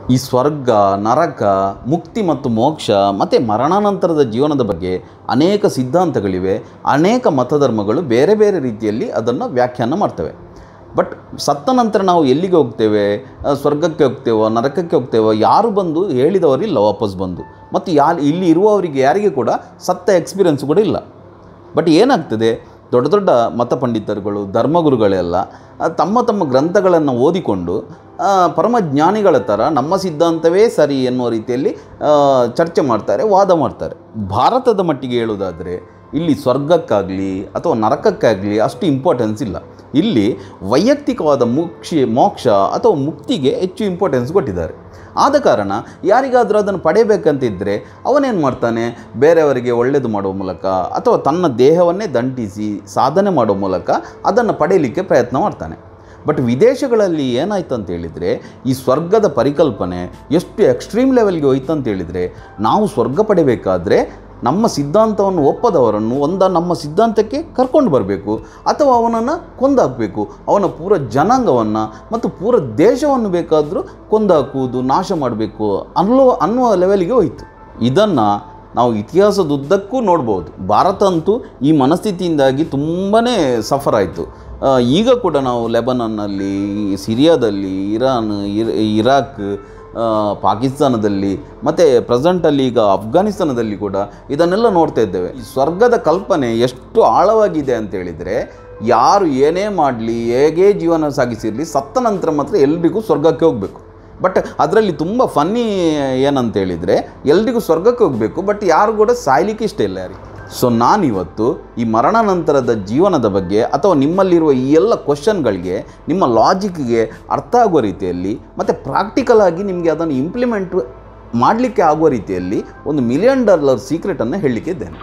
ಈ ಸ್ವರ್ಗ ನರಕ ಮುಕ್ತಿ ಮತ್ತು ಮೋಕ್ಷ ಮತ್ತು ಮರಣಾನಂತರದ ಜೀವನದ ಬಗ್ಗೆ ಅನೇಕ ಸಿದ್ಧಾಂತಗಳಿವೆ ಅನೇಕ ಮತಧರ್ಮಗಳು ಬೇರೆ ಬೇರೆ ರೀತಿಯಲ್ಲಿ ಅದನ್ನು ವ್ಯಾಖ್ಯಾನ ಮಾಡ್ತವೆ ಬಟ್ ಸತ್ತ ನಂತರ ನಾವು ಎಲ್ಲಿಗೆ ಹೋಗ್ತೇವೆ ಆ, ಸ್ವರ್ಗಕ್ಕೆ ಹೋಗ್ತೇವೋ ನರಕಕ್ಕೆ ಹೋಗ್ತೇವೋ ಯಾರು ಬಂದು ಹೇಳಿದವರಿಲ್ಲ ವಾಪಸ್ ಬಂದು ಮತ್ತು ಯಾರು ಇಲ್ಲಿ ಇರುವವರಿಗೆ ಯಾರಿಗೆ ಕೂಡ ಸತ್ತ ಎಕ್ಸ್ಪೀರಿಯನ್ಸ್ ಕೂಡ ಇಲ್ಲ ಬಟ್ ಏನಾಗ್ತದೆ ದೊಡ್ಡ ದೊಡ್ಡ ಮತ ಪಂಡಿತರುಗಳು ಧರ್ಮಗುರುಗಳೆಲ್ಲ ಆ, ತಮ್ಮ ತಮ್ಮ ಗ್ರಂಥಗಳನ್ನು ಓದಿಕೊಂಡು ಆ, ಪರಮಜ್ಞಾನಿಗಳ ಥರ ನಮ್ಮ ಸಿದ್ಧಾಂತವೇ ಸರಿ ಎನ್ನುವ ರೀತಿಯಲ್ಲಿ ಆ, ಚರ್ಚೆ ಮಾಡ್ತಾರೆ ವಾದ ಮಾಡ್ತಾರೆ ಭಾರತದ ಮಟ್ಟಿಗೆ ಹೇಳುವುದಾದರೆ ಇಲ್ಲಿ ಸ್ವರ್ಗಕ್ಕಾಗಲಿ ಅಥವಾ ನರಕಕ್ಕಾಗಲಿ ಅಷ್ಟು ಇಂಪಾರ್ಟೆನ್ಸ್ ಇಲ್ಲ ಇಲ್ಲಿ ವೈಯಕ್ತಿಕವಾದ ಮುಕ್ಷಿ ಮೋಕ್ಷ ಅಥವಾ ಮುಕ್ತಿಗೆ ಹೆಚ್ಚು ಇಂಪಾರ್ಟೆನ್ಸ್ ಕೊಟ್ಟಿದ್ದಾರೆ ಆದ ಕಾರಣ ಯಾರಿಗಾದರೂ ಅದನ್ನು ಪಡೆಯಬೇಕಂತಿದ್ದರೆ ಅವನೇನು ಮಾಡ್ತಾನೆ ಬೇರೆಯವರಿಗೆ ಒಳ್ಳೆಯದು ಮಾಡುವ ಮೂಲಕ ಅಥವಾ ತನ್ನ ದೇಹವನ್ನೇ ದಂಟಿಸಿ ಸಾಧನೆ ಮಾಡುವ ಮೂಲಕ ಅದನ್ನು ಪಡೆಯಲಿಕ್ಕೆ ಪ್ರಯತ್ನ ಮಾಡ್ತಾನೆ ಬಟ್ ವಿದೇಶಗಳಲ್ಲಿ ಏನಾಯ್ತು ಅಂತ ಹೇಳಿದರೆ ಈ ಸ್ವರ್ಗದ ಪರಿಕಲ್ಪನೆ ಎಷ್ಟು ಎಕ್ಸ್ಟ್ರೀಮ್ ಲೆವೆಲ್ಗೆ ಹೋಯ್ತು ಅಂತ ಹೇಳಿದರೆ ನಾವು ಸ್ವರ್ಗ ಪಡೆಯಬೇಕಾದ್ರೆ ನಮ್ಮ ಸಿದ್ಧಾಂತವನ್ನು ಒಪ್ಪದವರನ್ನು ಒಂದ ನಮ್ಮ ಸಿದ್ಧಾಂತಕ್ಕೆ ಕರ್ಕೊಂಡು ಬರಬೇಕು ಅಥವಾ ಅವನನ್ನು ಕೊಂದಾಕಬೇಕು ಅವನ ಪೂರ ಜನಾಂಗವನ್ನು ಮತ್ತು ಪೂರ ದೇಶವನ್ನು ಬೇಕಾದರೂ ಕೊಂದಾಕುವುದು ನಾಶ ಮಾಡಬೇಕು ಅನ್ನೋ ಅನ್ನುವ ಲೆವೆಲ್ಗೆ ಹೋಯಿತು ಇದನ್ನು ನಾವು ಇತಿಹಾಸದುದ್ದಕ್ಕೂ ನೋಡ್ಬೋದು ಭಾರತ ಅಂತೂ ಈ ಮನಸ್ಥಿತಿಯಿಂದಾಗಿ ತುಂಬಾ ಸಫರ್ ಆಯಿತು ಈಗ ಕೂಡ ನಾವು ಲೆಬನನ್ನಲ್ಲಿ ಸಿರಿಯಾದಲ್ಲಿ ಇರಾನ್ ಇರ್- ಇರಾಕ್ ಆ, ಪಾಕಿಸ್ತಾನದಲ್ಲಿ ಮತ್ತು ಪ್ರೆಸೆಂಟಲ್ಲಿ ಈಗ ಅಫ್ಘಾನಿಸ್ತಾನದಲ್ಲಿ ಕೂಡ ಇದನ್ನೆಲ್ಲ ನೋಡ್ತಾ ಇದ್ದೇವೆ ಈ ಸ್ವರ್ಗದ ಕಲ್ಪನೆ ಎಷ್ಟು ಆಳವಾಗಿದೆ ಅಂತ ಹೇಳಿದರೆ ಯಾರು ಏನೇ ಮಾಡಲಿ ಹೇಗೇ ಜೀವನ ಸಾಗಿಸಿರಲಿ ಸತ್ತ ನಂತರ ಮಾತ್ರ ಎಲ್ರಿಗೂ ಸ್ವರ್ಗಕ್ಕೆ ಹೋಗಬೇಕು ಬಟ್ ಅದರಲ್ಲಿ ತುಂಬ ಫನ್ನಿ ಏನಂತ ಹೇಳಿದರೆ ಎಲ್ರಿಗೂ ಸ್ವರ್ಗಕ್ಕೆ ಹೋಗಬೇಕು ಬಟ್ ಯಾರು ಕೂಡ ಸಾಯ್ಲಿಕ್ಕೆ ಇಷ್ಟ ಇಲ್ಲ ಯಾರಿಗೆ ಸೊ ನಾನಿವತ್ತು ಈ ಮರಣಾನಂತರದ ಜೀವನದ ಬಗ್ಗೆ ಅಥವಾ ನಿಮ್ಮಲ್ಲಿರುವ ಈ ಎಲ್ಲ ಕ್ವಶನ್ಗಳಿಗೆ ನಿಮ್ಮ ಲಾಜಿಕ್ಗೆ ಅರ್ಥ ಆಗುವ ರೀತಿಯಲ್ಲಿ ಮತ್ತು ಪ್ರಾಕ್ಟಿಕಲ್ ಆಗಿ ನಿಮಗೆ ಅದನ್ನು ಇಂಪ್ಲಿಮೆಂಟ್ ಮಾಡಲಿಕ್ಕೆ ಆಗುವ ರೀತಿಯಲ್ಲಿ ಒಂದು ಮಿಲಿಯನ್ ಡಾಲರ್ ಸೀಕ್ರೆಟನ್ನು ಹೇಳಲಿಕ್ಕೆ ಇದ್ದೇನೆ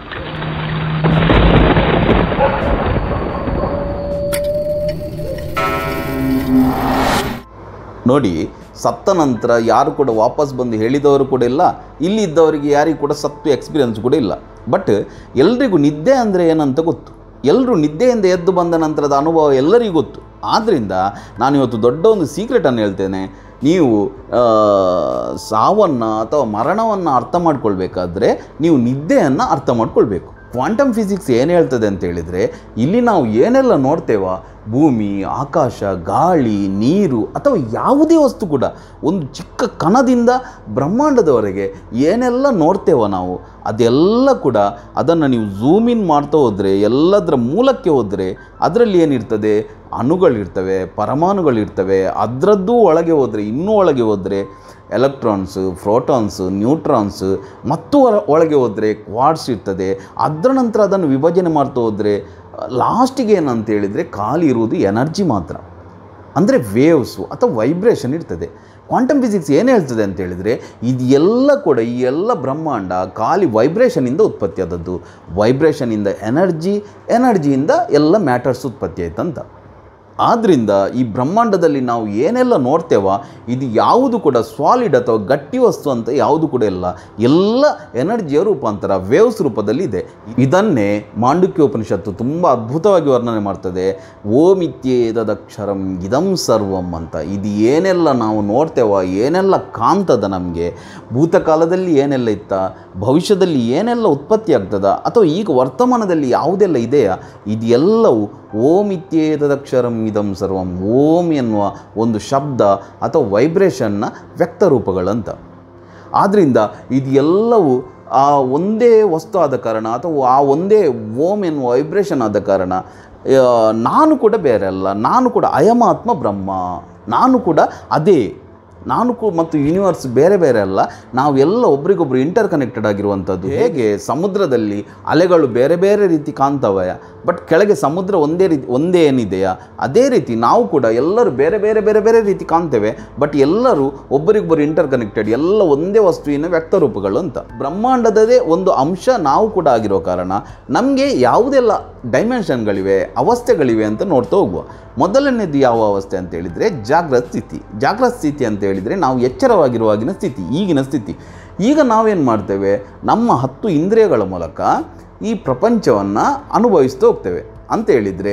ನೋಡಿ ಸತ್ತ ನಂತರ ಯಾರು ಕೂಡ ವಾಪಸ್ ಬಂದು ಹೇಳಿದವರು ಕೂಡ ಇಲ್ಲ ಇಲ್ಲಿ ಇದ್ದವರಿಗೆ ಯಾರಿಗೂ ಕೂಡ ಸತ್ತು ಎಕ್ಸ್ಪೀರಿಯನ್ಸ್ ಕೂಡ ಇಲ್ಲ ಬಟ್ ಎಲ್ರಿಗೂ ನಿದ್ದೆ ಅಂದರೆ ಏನಂತ ಗೊತ್ತು ಎಲ್ಲರೂ ನಿದ್ದೆಯಿಂದ ಎದ್ದು ಬಂದ ನಂತರದ ಅನುಭವ ಎಲ್ಲರಿಗೂ ಗೊತ್ತು ಆದ್ದರಿಂದ ನಾನಿವತ್ತು ದೊಡ್ಡ ಒಂದು ಸೀಕ್ರೆಟನ್ನು ಹೇಳ್ತೇನೆ ನೀವು ಆ, ಸಾವನ್ನು ಅಥವಾ ಮರಣವನ್ನು ಅರ್ಥ ಮಾಡ್ಕೊಳ್ಬೇಕಾದ್ರೆ ನೀವು ನಿದ್ದೆಯನ್ನು ಅರ್ಥ ಮಾಡ್ಕೊಳ್ಬೇಕು ಕ್ವಾಂಟಮ್ ಫಿಸಿಕ್ಸ್ ಏನು ಹೇಳ್ತದೆ ಅಂತ ಹೇಳಿದರೆ ಇಲ್ಲಿ ನಾವು ಏನೆಲ್ಲ ನೋಡ್ತೇವ ಭೂಮಿ ಆಕಾಶ ಗಾಳಿ ನೀರು ಅಥವಾ ಯಾವುದೇ ವಸ್ತು ಕೂಡ ಒಂದು ಚಿಕ್ಕ ಕಣದಿಂದ ಬ್ರಹ್ಮಾಂಡದವರೆಗೆ ಏನೆಲ್ಲ ನೋಡ್ತೇವ ನಾವು ಅದೆಲ್ಲ ಕೂಡ ಅದನ್ನು ನೀವು ಝೂಮ್ ಇನ್ ಮಾಡ್ತಾ ಹೋದರೆ ಎಲ್ಲದರ ಮೂಲಕ್ಕೆ ಹೋದರೆ ಅದರಲ್ಲಿ ಏನಿರ್ತದೆ ಅಣುಗಳಿರ್ತವೆ ಪರಮಾಣುಗಳಿರ್ತವೆ ಅದರದ್ದು ಒಳಗೆ ಹೋದರೆ ಇನ್ನೂ ಒಳಗೆ ಹೋದರೆ ಎಲೆಕ್ಟ್ರಾನ್ಸು ಪ್ರೋಟಾನ್ಸು ನ್ಯೂಟ್ರಾನ್ಸ್ ಮತ್ತು ಹೊರ- ಒಳಗೆ ಹೋದರೆ ಕ್ವಾಡ್ಸ್ ಇರ್ತದೆ ಅದರ ನಂತರ ಅದನ್ನು ವಿಭಜನೆ ಮಾಡ್ತಾ ಹೋದರೆ ಲಾಸ್ಟಿಗೆ ಏನಂತ ಹೇಳಿದರೆ ಖಾಲಿ ಇರುವುದು ಎನರ್ಜಿ ಮಾತ್ರ ಅಂದರೆ ವೇವ್ಸು ಅಥವಾ ವೈಬ್ರೇಷನ್ ಇರ್ತದೆ ಕ್ವಾಂಟಮ್ ಫಿಸಿಕ್ಸ್ ಏನು ಹೇಳ್ತದೆ ಅಂತ ಹೇಳಿದರೆ ಇದು ಎಲ್ಲ ಕೂಡ ಈ ಎಲ್ಲ ಬ್ರಹ್ಮಾಂಡ ಖಾಲಿ ವೈಬ್ರೇಷನಿಂದ ಉತ್ಪತ್ತಿ ಆದದ್ದು ವೈಬ್ರೇಷನಿಂದ ಎನರ್ಜಿ ಎನರ್ಜಿಯಿಂದ ಎಲ್ಲ ಮ್ಯಾಟರ್ಸ್ ಉತ್ಪತ್ತಿ ಆಯ್ತಂತ ಆದ್ದರಿಂದ ಈ ಬ್ರಹ್ಮಾಂಡದಲ್ಲಿ ನಾವು ಏನೆಲ್ಲ ನೋಡ್ತೇವ ಇದು ಯಾವುದು ಕೂಡ ಸಾಲಿಡ್ ಅಥವಾ ಗಟ್ಟಿ ವಸ್ತು ಅಂತ ಯಾವುದು ಕೂಡ ಇಲ್ಲ ಎಲ್ಲ ಎನರ್ಜಿಯ ರೂಪಾಂತರ ವೇವ್ಸ್ ರೂಪದಲ್ಲಿ ಇದೆ ಇದನ್ನೇ ಮಾಂಡುಕ್ಯ ಉಪನಿಷತ್ತು ತುಂಬ ಅದ್ಭುತವಾಗಿ ವರ್ಣನೆ ಮಾಡ್ತದೆ ಓಮಿತ್ಯೇದಕ್ಷರಂ ಇದಂ ಸರ್ವಂ ಅಂತ ಇದು ಏನೆಲ್ಲ ನಾವು ನೋಡ್ತೇವ ಏನೆಲ್ಲ ಕಾಣ್ತದ ನಮಗೆ ಭೂತಕಾಲದಲ್ಲಿ ಏನೆಲ್ಲ ಇತ್ತ ಭವಿಷ್ಯದಲ್ಲಿ ಏನೆಲ್ಲ ಉತ್ಪತ್ತಿ ಆಗ್ತದ ಅಥವಾ ಈಗ ವರ್ತಮಾನದಲ್ಲಿ ಯಾವುದೆಲ್ಲ ಇದೆಯಾ ಇದೆಲ್ಲವೂ ಓಂ ಇತ್ಯೇತದಕ್ಷರಂ ಇದಂ ಸರ್ವಂ ಓಂ ಎನ್ನುವ ಒಂದು ಶಬ್ದ ಅಥವಾ ವೈಬ್ರೇಷನ್ನ ವ್ಯಕ್ತ ರೂಪಗಳಂತ ಆದ್ದರಿಂದ ಇದು ಎಲ್ಲವೂ ಆ ಒಂದೇ ವಸ್ತು ಆದ ಕಾರಣ ಅಥವಾ ಆ ಒಂದೇ ಓಮ್ ಎನ್ನುವ ವೈಬ್ರೇಷನ್ ಆದ ಕಾರಣ ಆ, ನಾನು ಕೂಡ ಬೇರೆ ಅಲ್ಲ ನಾನು ಕೂಡ ಅಯಮಾತ್ಮ ಬ್ರಹ್ಮ ನಾನು ಕೂಡ ಅದೇ ನಾನು ಕೂ ಮತ್ತು ಯೂನಿವರ್ಸ್ ಬೇರೆ ಬೇರೆ ಅಲ್ಲ ನಾವೆಲ್ಲ ಒಬ್ರಿಗೊಬ್ರು ಇಂಟರ್ ಕನೆಕ್ಟೆಡ್ ಆಗಿರುವಂಥದ್ದು ಹೇಗೆ ಸಮುದ್ರದಲ್ಲಿ ಅಲೆಗಳು ಬೇರೆ ಬೇರೆ ರೀತಿ ಕಾಣ್ತವೆ ಬಟ್ ಕೆಳಗೆ ಸಮುದ್ರ ಒಂದೇ ರೀತಿ ಒಂದೇ ಏನಿದೆಯಾ ಅದೇ ರೀತಿ ನಾವು ಕೂಡ ಎಲ್ಲರೂ ಬೇರೆ ಬೇರೆ ಬೇರೆ ಬೇರೆ ರೀತಿ ಕಾಣ್ತೇವೆ ಬಟ್ ಎಲ್ಲರೂ ಒಬ್ಬರಿಗೊಬ್ಬರು ಇಂಟರ್ ಕನೆಕ್ಟೆಡ್ ಎಲ್ಲ ಒಂದೇ ವಸ್ತುವಿನ ವ್ಯಕ್ತ ರೂಪಗಳು ಅಂತ ಬ್ರಹ್ಮಾಂಡದದೇ ಒಂದು ಅಂಶ ನಾವು ಕೂಡ ಆಗಿರೋ ಕಾರಣ ನಮಗೆ ಯಾವುದೆಲ್ಲ ಡೈಮೆನ್ಷನ್ಗಳಿವೆ ಅವಸ್ಥೆಗಳಿವೆ ಅಂತ ನೋಡ್ತಾ ಹೋಗುವ ಮೊದಲನೇದು ಯಾವ ಅವಸ್ಥೆ ಅಂತ ಹೇಳಿದರೆ ಜಾಗ್ರತ ಸ್ಥಿತಿ ಜಾಗ್ರತ ಸ್ಥಿತಿ ಅಂತ ಹೇಳಿದರೆ ನಾವು ಎಚ್ಚರವಾಗಿರುವಾಗಿನ ಸ್ಥಿತಿ ಈಗಿನ ಸ್ಥಿತಿ ಈಗ ನಾವೇನು ಮಾಡ್ತೇವೆ ನಮ್ಮ ಹತ್ತು ಇಂದ್ರಿಯಗಳ ಮೂಲಕ ಈ ಪ್ರಪಂಚವನ್ನು ಅನುಭವಿಸ್ತಾ ಹೋಗ್ತೇವೆ ಅಂತ ಹೇಳಿದರೆ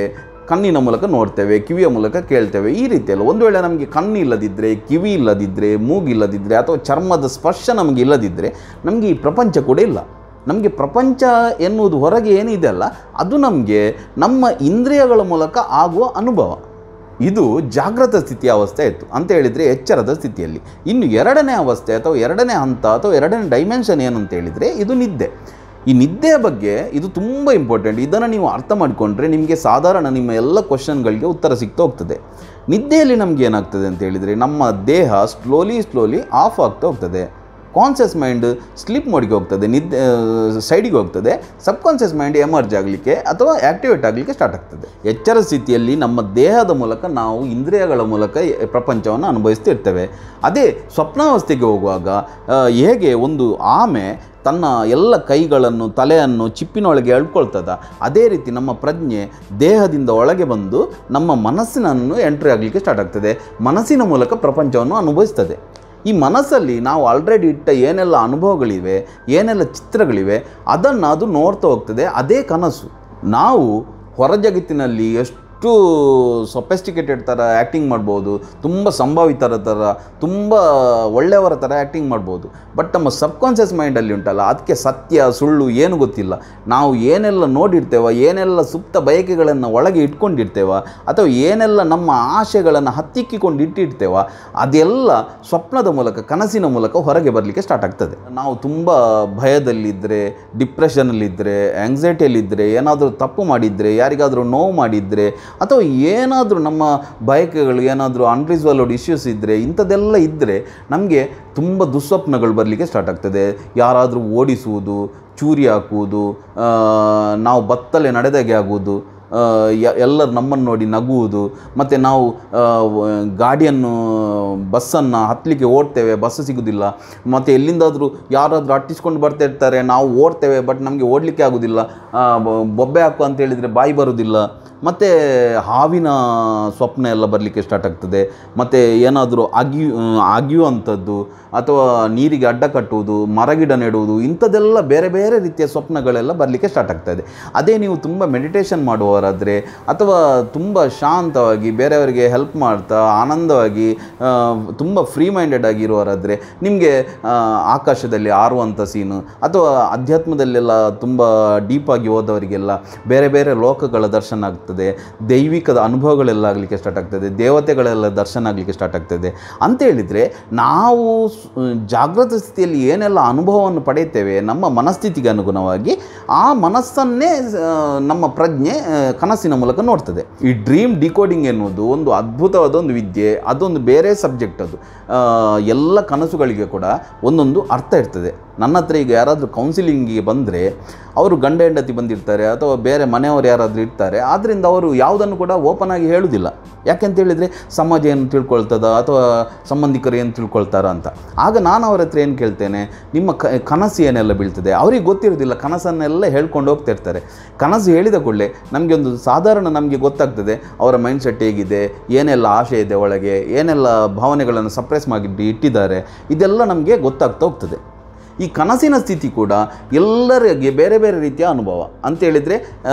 ಕಣ್ಣಿನ ಮೂಲಕ ನೋಡ್ತೇವೆ ಕಿವಿಯ ಮೂಲಕ ಕೇಳ್ತೇವೆ ಈ ರೀತಿಯಲ್ಲ ಒಂದು ವೇಳೆ ನಮಗೆ ಕಣ್ಣು ಇಲ್ಲದಿದ್ದರೆ ಕಿವಿ ಇಲ್ಲದಿದ್ದರೆ ಮೂಗಿಲ್ಲದಿದ್ದರೆ ಅಥವಾ ಚರ್ಮದ ಸ್ಪರ್ಶ ನಮಗೆ ಇಲ್ಲದಿದ್ದರೆ ನಮಗೆ ಈ ಪ್ರಪಂಚ ಕೂಡ ಇಲ್ಲ ನಮಗೆ ಪ್ರಪಂಚ ಎನ್ನುವುದು ಹೊರಗೆ ಏನಿದೆ ಅಲ್ಲ ಅದು ನಮಗೆ ನಮ್ಮ ಇಂದ್ರಿಯಗಳ ಮೂಲಕ ಆಗುವ ಅನುಭವ ಇದು ಜಾಗೃತ ಸ್ಥಿತಿಯ ಅವಸ್ಥೆ ಇತ್ತು ಅಂತ ಹೇಳಿದರೆ ಎಚ್ಚರದ ಸ್ಥಿತಿಯಲ್ಲಿ ಇನ್ನು ಎರಡನೇ ಅವಸ್ಥೆ ಅಥವಾ ಎರಡನೇ ಹಂತ ಅಥವಾ ಎರಡನೇ ಡೈಮೆನ್ಷನ್ ಏನು ಅಂತ ಹೇಳಿದರೆ ಇದು ನಿದ್ದೆ ಈ ನಿದ್ದೆಯ ಬಗ್ಗೆ ಇದು ತುಂಬ ಇಂಪಾರ್ಟೆಂಟ್ ಇದನ್ನು ನೀವು ಅರ್ಥ ಮಾಡಿಕೊಂಡ್ರೆ ನಿಮಗೆ ಸಾಧಾರಣ ನಿಮ್ಮ ಎಲ್ಲ ಕ್ವಶನ್ಗಳಿಗೆ ಉತ್ತರ ಸಿಗ್ತಾ ಹೋಗ್ತದೆ ನಿದ್ದೆಯಲ್ಲಿ ನಮ್ಗೆ ಏನಾಗ್ತದೆ ಅಂತ ಹೇಳಿದರೆ ನಮ್ಮ ದೇಹ ಸ್ಲೋಲಿ ಸ್ಲೋಲಿ ಆಫ್ ಆಗ್ತಾ ಹೋಗ್ತದೆ ಕಾನ್ಷಿಯಸ್ ಮೈಂಡ್ ಸ್ಲೀಪ್ ಮೋಡಿಗೆ ಹೋಗ್ತದೆ ನಿದ್ದೆ ಸೈಡಿಗೆ ಹೋಗ್ತದೆ ಸಬ್ಕಾನ್ಷಿಯಸ್ ಮೈಂಡ್ ಎಮರ್ಜ್ ಆಗಲಿಕ್ಕೆ ಅಥವಾ ಆ್ಯಕ್ಟಿವೇಟ್ ಆಗಲಿಕ್ಕೆ ಸ್ಟಾರ್ಟ್ ಆಗ್ತದೆ ಎಚ್ಚರ ಸ್ಥಿತಿಯಲ್ಲಿ ನಮ್ಮ ದೇಹದ ಮೂಲಕ ನಾವು ಇಂದ್ರಿಯಗಳ ಮೂಲಕ ಪ್ರಪಂಚವನ್ನು ಅನುಭವಿಸ್ತಿರ್ತೇವೆ ಅದೇ ಸ್ವಪ್ನಾವಸ್ಥೆಗೆ ಹೋಗುವಾಗ ಆ, ಹೇಗೆ ಒಂದು ಆಮೆ ತನ್ನ ಎಲ್ಲ ಕೈಗಳನ್ನು ತಲೆಯನ್ನು ಚಿಪ್ಪಿನೊಳಗೆ ಎಳ್ಕೊಳ್ತದ ಅದೇ ರೀತಿ ನಮ್ಮ ಪ್ರಜ್ಞೆ ದೇಹದಿಂದ ಒಳಗೆ ಬಂದು ನಮ್ಮ ಮನಸ್ಸಿನನ್ನು ಎಂಟ್ರಿ ಆಗಲಿಕ್ಕೆ ಸ್ಟಾರ್ಟ್ ಆಗ್ತದೆ ಮನಸ್ಸಿನ ಮೂಲಕ ಪ್ರಪಂಚವನ್ನು ಅನುಭವಿಸ್ತದೆ ಈ ಮನಸ್ಸಲ್ಲಿ ನಾವು ಆಲ್ರೆಡಿ ಇಟ್ಟ ಏನೆಲ್ಲ ಅನುಭವಗಳಿವೆ ಏನೆಲ್ಲ ಚಿತ್ರಗಳಿವೆ ಅದನ್ನು ಅದು ನೋಡ್ತಾ ಹೋಗ್ತದೆ ಅದೇ ಕನಸು ನಾವು ಹೊರ ಜಗತ್ತಿನಲ್ಲಿ ಎಷ್ಟು ಸೊಫೆಸ್ಟಿಕೇಟೆಡ್ ಥರ ಆ್ಯಕ್ಟಿಂಗ್ ಮಾಡ್ಬೋದು ತುಂಬ ಸಂಭಾವಿತರ ಥರ ತುಂಬ ಒಳ್ಳೆಯವರ ಥರ ಆ್ಯಕ್ಟಿಂಗ್ ಮಾಡ್ಬೋದು ಬಟ್ ನಮ್ಮ ಸಬ್ಕಾನ್ಷಿಯಸ್ ಮೈಂಡಲ್ಲಿ ಉಂಟಲ್ಲ ಅದಕ್ಕೆ ಸತ್ಯ ಸುಳ್ಳು ಏನು ಗೊತ್ತಿಲ್ಲ ನಾವು ಏನೆಲ್ಲ ನೋಡಿರ್ತೇವ ಏನೆಲ್ಲ ಸುಪ್ತ ಬಯಕೆಗಳನ್ನು ಒಳಗೆ ಇಟ್ಕೊಂಡಿರ್ತೇವ ಅಥವಾ ಏನೆಲ್ಲ ನಮ್ಮ ಆಶೆಗಳನ್ನು ಹತ್ತಿಕ್ಕಿಕೊಂಡು ಇಟ್ಟಿರ್ತೇವ ಅದೆಲ್ಲ ಸ್ವಪ್ನದ ಮೂಲಕ ಕನಸಿನ ಮೂಲಕ ಹೊರಗೆ ಬರಲಿಕ್ಕೆ ಸ್ಟಾರ್ಟ್ ಆಗ್ತದೆ ನಾವು ತುಂಬ ಭಯದಲ್ಲಿದ್ದರೆ ಡಿಪ್ರೆಷನಲ್ಲಿದ್ದರೆ ಆ್ಯಂಗ್ಸೈಟಿಯಲ್ಲಿದ್ದರೆ ಏನಾದರೂ ತಪ್ಪು ಮಾಡಿದರೆ ಯಾರಿಗಾದರೂ ನೋವು ಮಾಡಿದರೆ ಅಥವಾ ಏನಾದರೂ ನಮ್ಮ ಬಯಕೆಗಳು ಏನಾದರೂ ಅನ್ರಿಸಾಲ್ವ್ಡ್ ಇಶ್ಯೂಸ್ ಇದ್ದರೆ ಇಂಥದ್ದೆಲ್ಲ ಇದ್ದರೆ ನಮಗೆ ತುಂಬ ದುಸ್ವಪ್ನಗಳು ಬರಲಿಕ್ಕೆ ಸ್ಟಾರ್ಟ್ ಆಗ್ತದೆ ಯಾರಾದರೂ ಓಡಿಸುವುದು ಚೂರಿ ಹಾಕುವುದು ಆ, ನಾವು ಬತ್ತಲೆ ನಡೆದಾಗೆ ಆಗುವುದು ಆ, ಯ- ಎಲ್ಲರೂ ನಮ್ಮನ್ನು ನೋಡಿ ನಗುವುದು ಮತ್ತು ನಾವು ಆ, ವ- ಗಾಡಿಯನ್ನು ಬಸ್ಸನ್ನು ಹತ್ತಲಿಕ್ಕೆ ಓಡ್ತೇವೆ ಬಸ್ ಸಿಗೋದಿಲ್ಲ ಮತ್ತು ಎಲ್ಲಿಂದಾದರೂ ಯಾರಾದರೂ ಅಟ್ಟಿಸ್ಕೊಂಡು ಬರ್ತಾ ಇರ್ತಾರೆ ನಾವು ಓಡ್ತೇವೆ ಬಟ್ ನಮಗೆ ಓಡಲಿಕ್ಕೆ ಆಗೋದಿಲ್ಲ ಆ, ಬ- ಬೊಬ್ಬೆ ಹಾಕು ಅಂತ ಹೇಳಿದರೆ ಬಾಯಿ ಬರೋದಿಲ್ಲ ಮತ್ತು ಹಾವಿನ ಸ್ವಪ್ನ ಎಲ್ಲ ಬರಲಿಕ್ಕೆ ಸ್ಟಾರ್ಟ್ ಆಗ್ತದೆ ಮತ್ತು ಏನಾದರೂ ಅಗಿಯು ಅಗಿಯುವಂಥದ್ದು ಅಥವಾ ನೀರಿಗೆ ಅಡ್ಡ ಕಟ್ಟುವುದು ಮರಗಿಡ ನೆಡುವುದು ಇಂಥದ್ದೆಲ್ಲ ಬೇರೆ ಬೇರೆ ರೀತಿಯ ಸ್ವಪ್ನಗಳೆಲ್ಲ ಬರಲಿಕ್ಕೆ ಸ್ಟಾರ್ಟ್ ಆಗ್ತದೆ ಅದೇ ನೀವು ತುಂಬ ಮೆಡಿಟೇಷನ್ ಮಾಡುವವರಾದರೆ ಅಥವಾ ತುಂಬ ಶಾಂತವಾಗಿ ಬೇರೆಯವರಿಗೆ ಹೆಲ್ಪ್ ಮಾಡ್ತಾ ಆನಂದವಾಗಿ ಆ, ತುಂಬ ಫ್ರೀ ಮೈಂಡೆಡ್ ಆಗಿರುವವರಾದರೆ ನಿಮಗೆ ಆಕಾಶದಲ್ಲಿ ಆರುವಂಥ ಸೀನು ಅಥವಾ ಅಧ್ಯಾತ್ಮದಲ್ಲೆಲ್ಲ ತುಂಬ ಡೀಪಾಗಿ ಹೋದವರಿಗೆಲ್ಲ ಬೇರೆ ಬೇರೆ ಲೋಕಗಳ ದರ್ಶನ ಆಗ್ತದೆ ದೈವಿಕದ ಅನುಭವಗಳೆಲ್ಲ ಆಗಲಿಕ್ಕೆ ಸ್ಟಾರ್ಟ್ ಆಗ್ತದೆ ದೇವತೆಗಳೆಲ್ಲ ದರ್ಶನ ಆಗಲಿಕ್ಕೆ ಸ್ಟಾರ್ಟ್ ಆಗ್ತದೆ ಅಂತ ಹೇಳಿದರೆ ನಾವು ಸ್- ಜಾಗೃತ ಸ್ಥಿತಿಯಲ್ಲಿ ಏನೆಲ್ಲ ಅನುಭವವನ್ನು ಪಡೆಯುತ್ತೇವೆ ನಮ್ಮ ಮನಸ್ಥಿತಿಗೆ ಅನುಗುಣವಾಗಿ ಆ ಮನಸ್ಸನ್ನೇ ಆ, ನಮ್ಮ ಪ್ರಜ್ಞೆ ಆ, ಕನಸಿನ ಮೂಲಕ ನೋಡ್ತದೆ ಈ ಡ್ರೀಮ್ ಡಿಕೋಡಿಂಗ್ ಎನ್ನುವುದು ಒಂದು ಅದ್ಭುತವಾದ ಒಂದು ವಿದ್ಯೆ ಅದೊಂದು ಬೇರೆ ಸಬ್ಜೆಕ್ಟ್ ಅದು ಆ, ಎಲ್ಲ ಕನಸುಗಳಿಗೆ ಕೂಡ ಒಂದೊಂದು ಅರ್ಥ ಇರ್ತದೆ ನನ್ನ ಹತ್ರ ಈಗ ಯಾರಾದರೂ ಕೌನ್ಸಿಲಿಂಗಿಗೆ ಬಂದರೆ ಅವರು ಗಂಡ ಹೆಂಡತಿ ಬಂದಿರ್ತಾರೆ ಅಥವಾ ಬೇರೆ ಮನೆಯವರು ಯಾರಾದರೂ ಇರ್ತಾರೆ ಆದ್ದರಿಂದ ಅವರು ಯಾವುದನ್ನು ಕೂಡ ಓಪನ್ ಆಗಿ ಹೇಳುವುದಿಲ್ಲ ಯಾಕೆಂತ ಹೇಳಿದರೆ ಸಮಾಜ ಏನು ತಿಳ್ಕೊಳ್ತದ ಅಥವಾ ಸಂಬಂಧಿಕರು ಏನು ತಿಳ್ಕೊಳ್ತಾರ ಅಂತ ಆಗ ನಾನು ಅವ್ರ ಹತ್ರ ಏನು ಕೇಳ್ತೇನೆ ನಿಮ್ಮ ಕ ಕನಸು ಏನೆಲ್ಲ ಬೀಳ್ತದೆ ಅವ್ರಿಗೆ ಗೊತ್ತಿರೋದಿಲ್ಲ ಕನಸನ್ನೆಲ್ಲ ಹೇಳ್ಕೊಂಡು ಹೋಗ್ತಾ ಇರ್ತಾರೆ ಕನಸು ಹೇಳಿದ ಕೂಡಲೇ ನಮಗೆ ಒಂದು ಸಾಧಾರಣ ನಮಗೆ ಗೊತ್ತಾಗ್ತದೆ ಅವರ ಮೈಂಡ್ ಸೆಟ್ ಹೇಗಿದೆ ಏನೆಲ್ಲ ಆಸೆ ಇದೆ ಒಳಗೆ ಏನೆಲ್ಲ ಭಾವನೆಗಳನ್ನು ಸಪ್ರೆಸ್ ಮಾಡಿ ಇಟ್ಟಿದ್ದಾರೆ ಇದೆಲ್ಲ ನಮಗೆ ಗೊತ್ತಾಗ್ತಾ ಹೋಗ್ತದೆ ಈ ಕನಸಿನ ಸ್ಥಿತಿ ಕೂಡ ಎಲ್ಲರಿಗೆ ಬೇರೆ ಬೇರೆ ರೀತಿಯ ಅನುಭವ ಅಂತ ಹೇಳಿದರೆ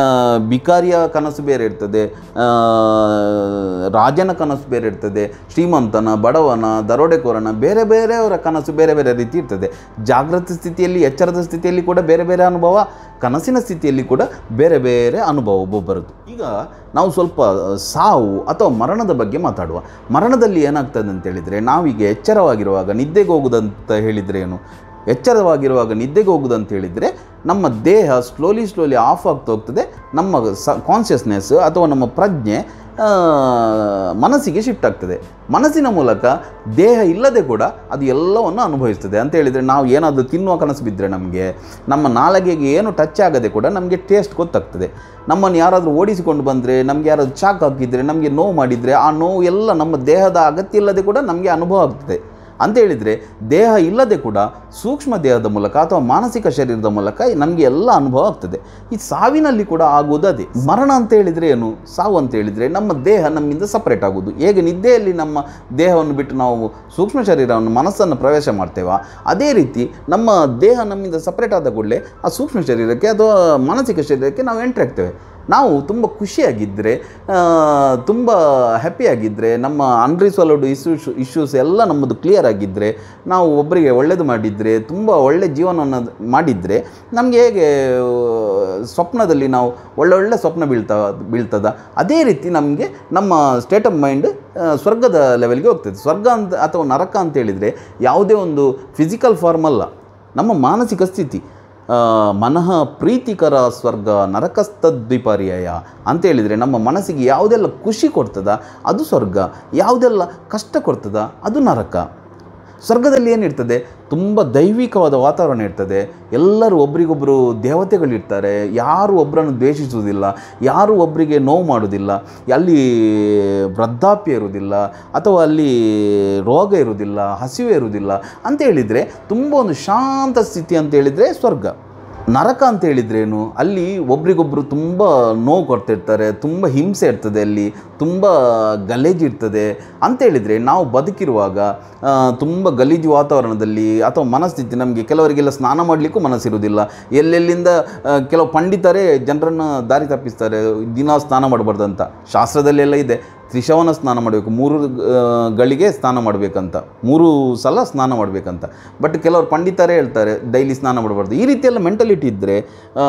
ಬಿಕಾರಿಯ ಕನಸು ಬೇರೆ ಇರ್ತದೆ ಆ, ರಾಜನ ಕನಸು ಬೇರೆ ಇರ್ತದೆ ಶ್ರೀಮಂತನ ಬಡವನ ದರೋಡೆಕೋರನ ಬೇರೆ ಬೇರೆಯವರ ಕನಸು ಬೇರೆ ಬೇರೆ ರೀತಿ ಇರ್ತದೆ ಜಾಗೃತ ಸ್ಥಿತಿಯಲ್ಲಿ ಎಚ್ಚರದ ಸ್ಥಿತಿಯಲ್ಲಿ ಕೂಡ ಬೇರೆ ಬೇರೆ ಅನುಭವ ಕನಸಿನ ಸ್ಥಿತಿಯಲ್ಲಿ ಕೂಡ ಬೇರೆ ಬೇರೆ ಅನುಭವ ಒಬ್ಬೊಬ್ಬರದ್ದು ಈಗ ನಾವು ಸ್ವಲ್ಪ ಸಾವು ಅಥವಾ ಮರಣದ ಬಗ್ಗೆ ಮಾತಾಡುವ ಮರಣದಲ್ಲಿ ಏನಾಗ್ತದೆ ಅಂತ ಹೇಳಿದರೆ ನಾವೀಗ ಎಚ್ಚರವಾಗಿರುವಾಗ ನಿದ್ದೆಗೆ ಹೋಗುದಂತ ಹೇಳಿದರೆ ಏನು ಎಚ್ಚರವಾಗಿರುವಾಗ ನಿದ್ದೆಗೆ ಹೋಗುದಂತ ಹೇಳಿದರೆ ನಮ್ಮ ದೇಹ ಸ್ಲೋಲಿ ಸ್ಲೋಲಿ ಆಫ್ ಆಗ್ತಾ ಹೋಗ್ತದೆ ನಮ್ಮ ಸ ಕಾನ್ಷಿಯಸ್ನೆಸ್ ಅಥವಾ ನಮ್ಮ ಪ್ರಜ್ಞೆ ಆ, ಮನಸ್ಸಿಗೆ ಶಿಫ್ಟ್ ಆಗ್ತದೆ ಮನಸ್ಸಿನ ಮೂಲಕ ದೇಹ ಇಲ್ಲದೆ ಕೂಡ ಅದು ಎಲ್ಲವನ್ನು ಅನುಭವಿಸ್ತದೆ ಅಂತ ಹೇಳಿದರೆ ನಾವು ಏನಾದರೂ ತಿನ್ನುವ ಕನಸು ಬಿದ್ದರೆ ನಮಗೆ ನಮ್ಮ ನಾಲಗೆಗೆ ಏನು ಟಚ್ ಆಗದೆ ಕೂಡ ನಮಗೆ ಟೇಸ್ಟ್ ಗೊತ್ತಾಗ್ತದೆ ನಮ್ಮನ್ನು ಯಾರಾದರೂ ಓಡಿಸಿಕೊಂಡು ಬಂದರೆ ನಮಗೆ ಯಾರಾದರೂ ಚಾಕ್ ಹಾಕಿದರೆ ನಮಗೆ ನೋವು ಮಾಡಿದರೆ ಆ ನೋವು ಎಲ್ಲ ನಮ್ಮ ದೇಹದ ಅಗತ್ಯ ಇಲ್ಲದೆ ಕೂಡ ನಮಗೆ ಅನುಭವ ಆಗ್ತದೆ ಅಂತ ಹೇಳಿದರೆ ದೇಹ ಇಲ್ಲದೆ ಕೂಡ ಸೂಕ್ಷ್ಮ ದೇಹದ ಮೂಲಕ ಅಥವಾ ಮಾನಸಿಕ ಶರೀರದ ಮೂಲಕ ನಮಗೆ ಎಲ್ಲ ಅನುಭವ ಆಗ್ತದೆ ಈ ಸಾವಿನಲ್ಲಿ ಕೂಡ ಆಗುವುದು ಅದೇ ಮರಣ ಅಂತ ಹೇಳಿದರೆ ಏನು ಸಾವು ಅಂತ ಹೇಳಿದರೆ ನಮ್ಮ ದೇಹ ನಮ್ಮಿಂದ ಸಪ್ರೇಟ್ ಆಗುವುದು ಹೇಗೆ ನಿದ್ದೆಯಲ್ಲಿ ನಮ್ಮ ದೇಹವನ್ನು ಬಿಟ್ಟು ನಾವು ಸೂಕ್ಷ್ಮ ಶರೀರವನ್ನು ಮನಸ್ಸನ್ನು ಪ್ರವೇಶ ಮಾಡ್ತೇವ ಅದೇ ರೀತಿ ನಮ್ಮ ದೇಹ ನಮ್ಮಿಂದ ಸಪ್ರೇಟ್ ಆದ ಕೂಡಲೇ ಆ ಸೂಕ್ಷ್ಮ ಶರೀರಕ್ಕೆ ಅಥವಾ ಮಾನಸಿಕ ಶರೀರಕ್ಕೆ ನಾವು ಎಂಟ್ರಿ ಆಗ್ತೇವೆ ನಾವು ತುಂಬ ಖುಷಿಯಾಗಿದ್ದರೆ ತುಂಬ ಹ್ಯಾಪಿಯಾಗಿದ್ದರೆ ನಮ್ಮ ಅನ್ರಿಸಾಲ್ವ್ಡ್ ಇಶ್ಯೂಸ್ ಇಶ್ಯೂಸ್ ಎಲ್ಲ ನಮ್ಮದು ಕ್ಲಿಯರ್ ಆಗಿದ್ದರೆ ನಾವು ಒಬ್ಬರಿಗೆ ಒಳ್ಳೇದು ಮಾಡಿದರೆ ತುಂಬ ಒಳ್ಳೆ ಜೀವನವನ್ನು ಮಾಡಿದರೆ ನಮಗೆ ಹೇಗೆ ಆ, ಸ್ವಪ್ನದಲ್ಲಿ ನಾವು ಒಳ್ಳೊಳ್ಳೆ ಸ್ವಪ್ನ ಬೀಳ್ತಾ ಬೀಳ್ತದ ಅದೇ ರೀತಿ ನಮಗೆ ನಮ್ಮ ಸ್ಟೇಟ್ ಆಫ್ ಮೈಂಡ್ ಸ್ವರ್ಗದ ಲೆವೆಲ್ಗೆ ಹೋಗ್ತದೆ ಸ್ವರ್ಗ ಅಂತ ಅಥವಾ ನರಕ ಅಂತ ಹೇಳಿದರೆ ಯಾವುದೇ ಒಂದು ಫಿಸಿಕಲ್ ಫಾರ್ಮ್ ಅಲ್ಲ ನಮ್ಮ ಮಾನಸಿಕ ಸ್ಥಿತಿ ಆ, ಮನಃ ಪ್ರೀತಿಕರ ಸ್ವರ್ಗ ನರಕಸ್ತದ್ವಿಪರ್ಯಯ ಅಂತ ಹೇಳಿದರೆ ನಮ್ಮ ಮನಸ್ಸಿಗೆ ಯಾವುದೆಲ್ಲ ಖುಷಿ ಕೊಡ್ತದ ಅದು ಸ್ವರ್ಗ ಯಾವುದೆಲ್ಲ ಕಷ್ಟ ಕೊಡ್ತದ ಅದು ನರಕ ಸ್ವರ್ಗದಲ್ಲಿ ಏನಿರ್ತದೆ ತುಂಬ ದೈವಿಕವಾದ ವಾತಾವರಣ ಇರ್ತದೆ ಎಲ್ಲರೂ ಒಬ್ರಿಗೊಬ್ಬರು ದೇವತೆಗಳಿರ್ತಾರೆ ಯಾರು ಒಬ್ಬರನ್ನು ದ್ವೇಷಿಸುವುದಿಲ್ಲ ಯಾರು ಒಬ್ಬರಿಗೆ ನೋವು ಮಾಡೋದಿಲ್ಲ ಅಲ್ಲಿ ವೃದ್ಧಾಪ್ಯ ಇರುವುದಿಲ್ಲ ಅಥವಾ ಅಲ್ಲಿ ರೋಗ ಇರುವುದಿಲ್ಲ ಹಸಿವೆ ಇರುವುದಿಲ್ಲ ಅಂತ ಹೇಳಿದರೆ ತುಂಬ ಒಂದು ಶಾಂತ ಸ್ಥಿತಿ ಅಂತ ಹೇಳಿದರೆ ಸ್ವರ್ಗ ನರಕ ಅಂತ ಹೇಳಿದ್ರೇನು ಅಲ್ಲಿ ಒಬ್ರಿಗೊಬ್ರು ತುಂಬ ನೋವು ಕೊಡ್ತಿರ್ತಾರೆ ತುಂಬ ಹಿಂಸೆ ಇರ್ತದೆ ಅಲ್ಲಿ ತುಂಬ ಗಲೀಜು ಇರ್ತದೆ ಅಂತ ಹೇಳಿದರೆ ನಾವು ಬದುಕಿರುವಾಗ ಆ, ತುಂಬ ಗಲೀಜು ವಾತಾವರಣದಲ್ಲಿ ಅಥವಾ ಮನಸ್ಥಿತಿ ನಮಗೆ ಕೆಲವರಿಗೆಲ್ಲ ಸ್ನಾನ ಮಾಡಲಿಕ್ಕೂ ಮನಸ್ಸಿರುವುದಿಲ್ಲ ಎಲ್ಲೆಲ್ಲಿಂದ ಆ, ಕೆಲವು ಪಂಡಿತರೇ ಜನರನ್ನು ದಾರಿ ತಪ್ಪಿಸ್ತಾರೆ ದಿನ ಸ್ನಾನ ಮಾಡಬಾರ್ದು ಅಂತ ಶಾಸ್ತ್ರದಲ್ಲೆಲ್ಲ ಇದೆ ತ್ರಿಶವನ ಸ್ನಾನ ಮಾಡಬೇಕು ಮೂರು ಆ, ಗಳಿಗೆ ಸ್ನಾನ ಮಾಡಬೇಕಂತ ಮೂರು ಸಲ ಸ್ನಾನ ಮಾಡಬೇಕಂತ ಬಟ್ ಕೆಲವರು ಪಂಡಿತರೇ ಹೇಳ್ತಾರೆ ಡೈಲಿ ಸ್ನಾನ ಮಾಡಬಾರ್ದು ಈ ರೀತಿಯೆಲ್ಲ ಮೆಂಟಲಿಟಿ ಇದ್ದರೆ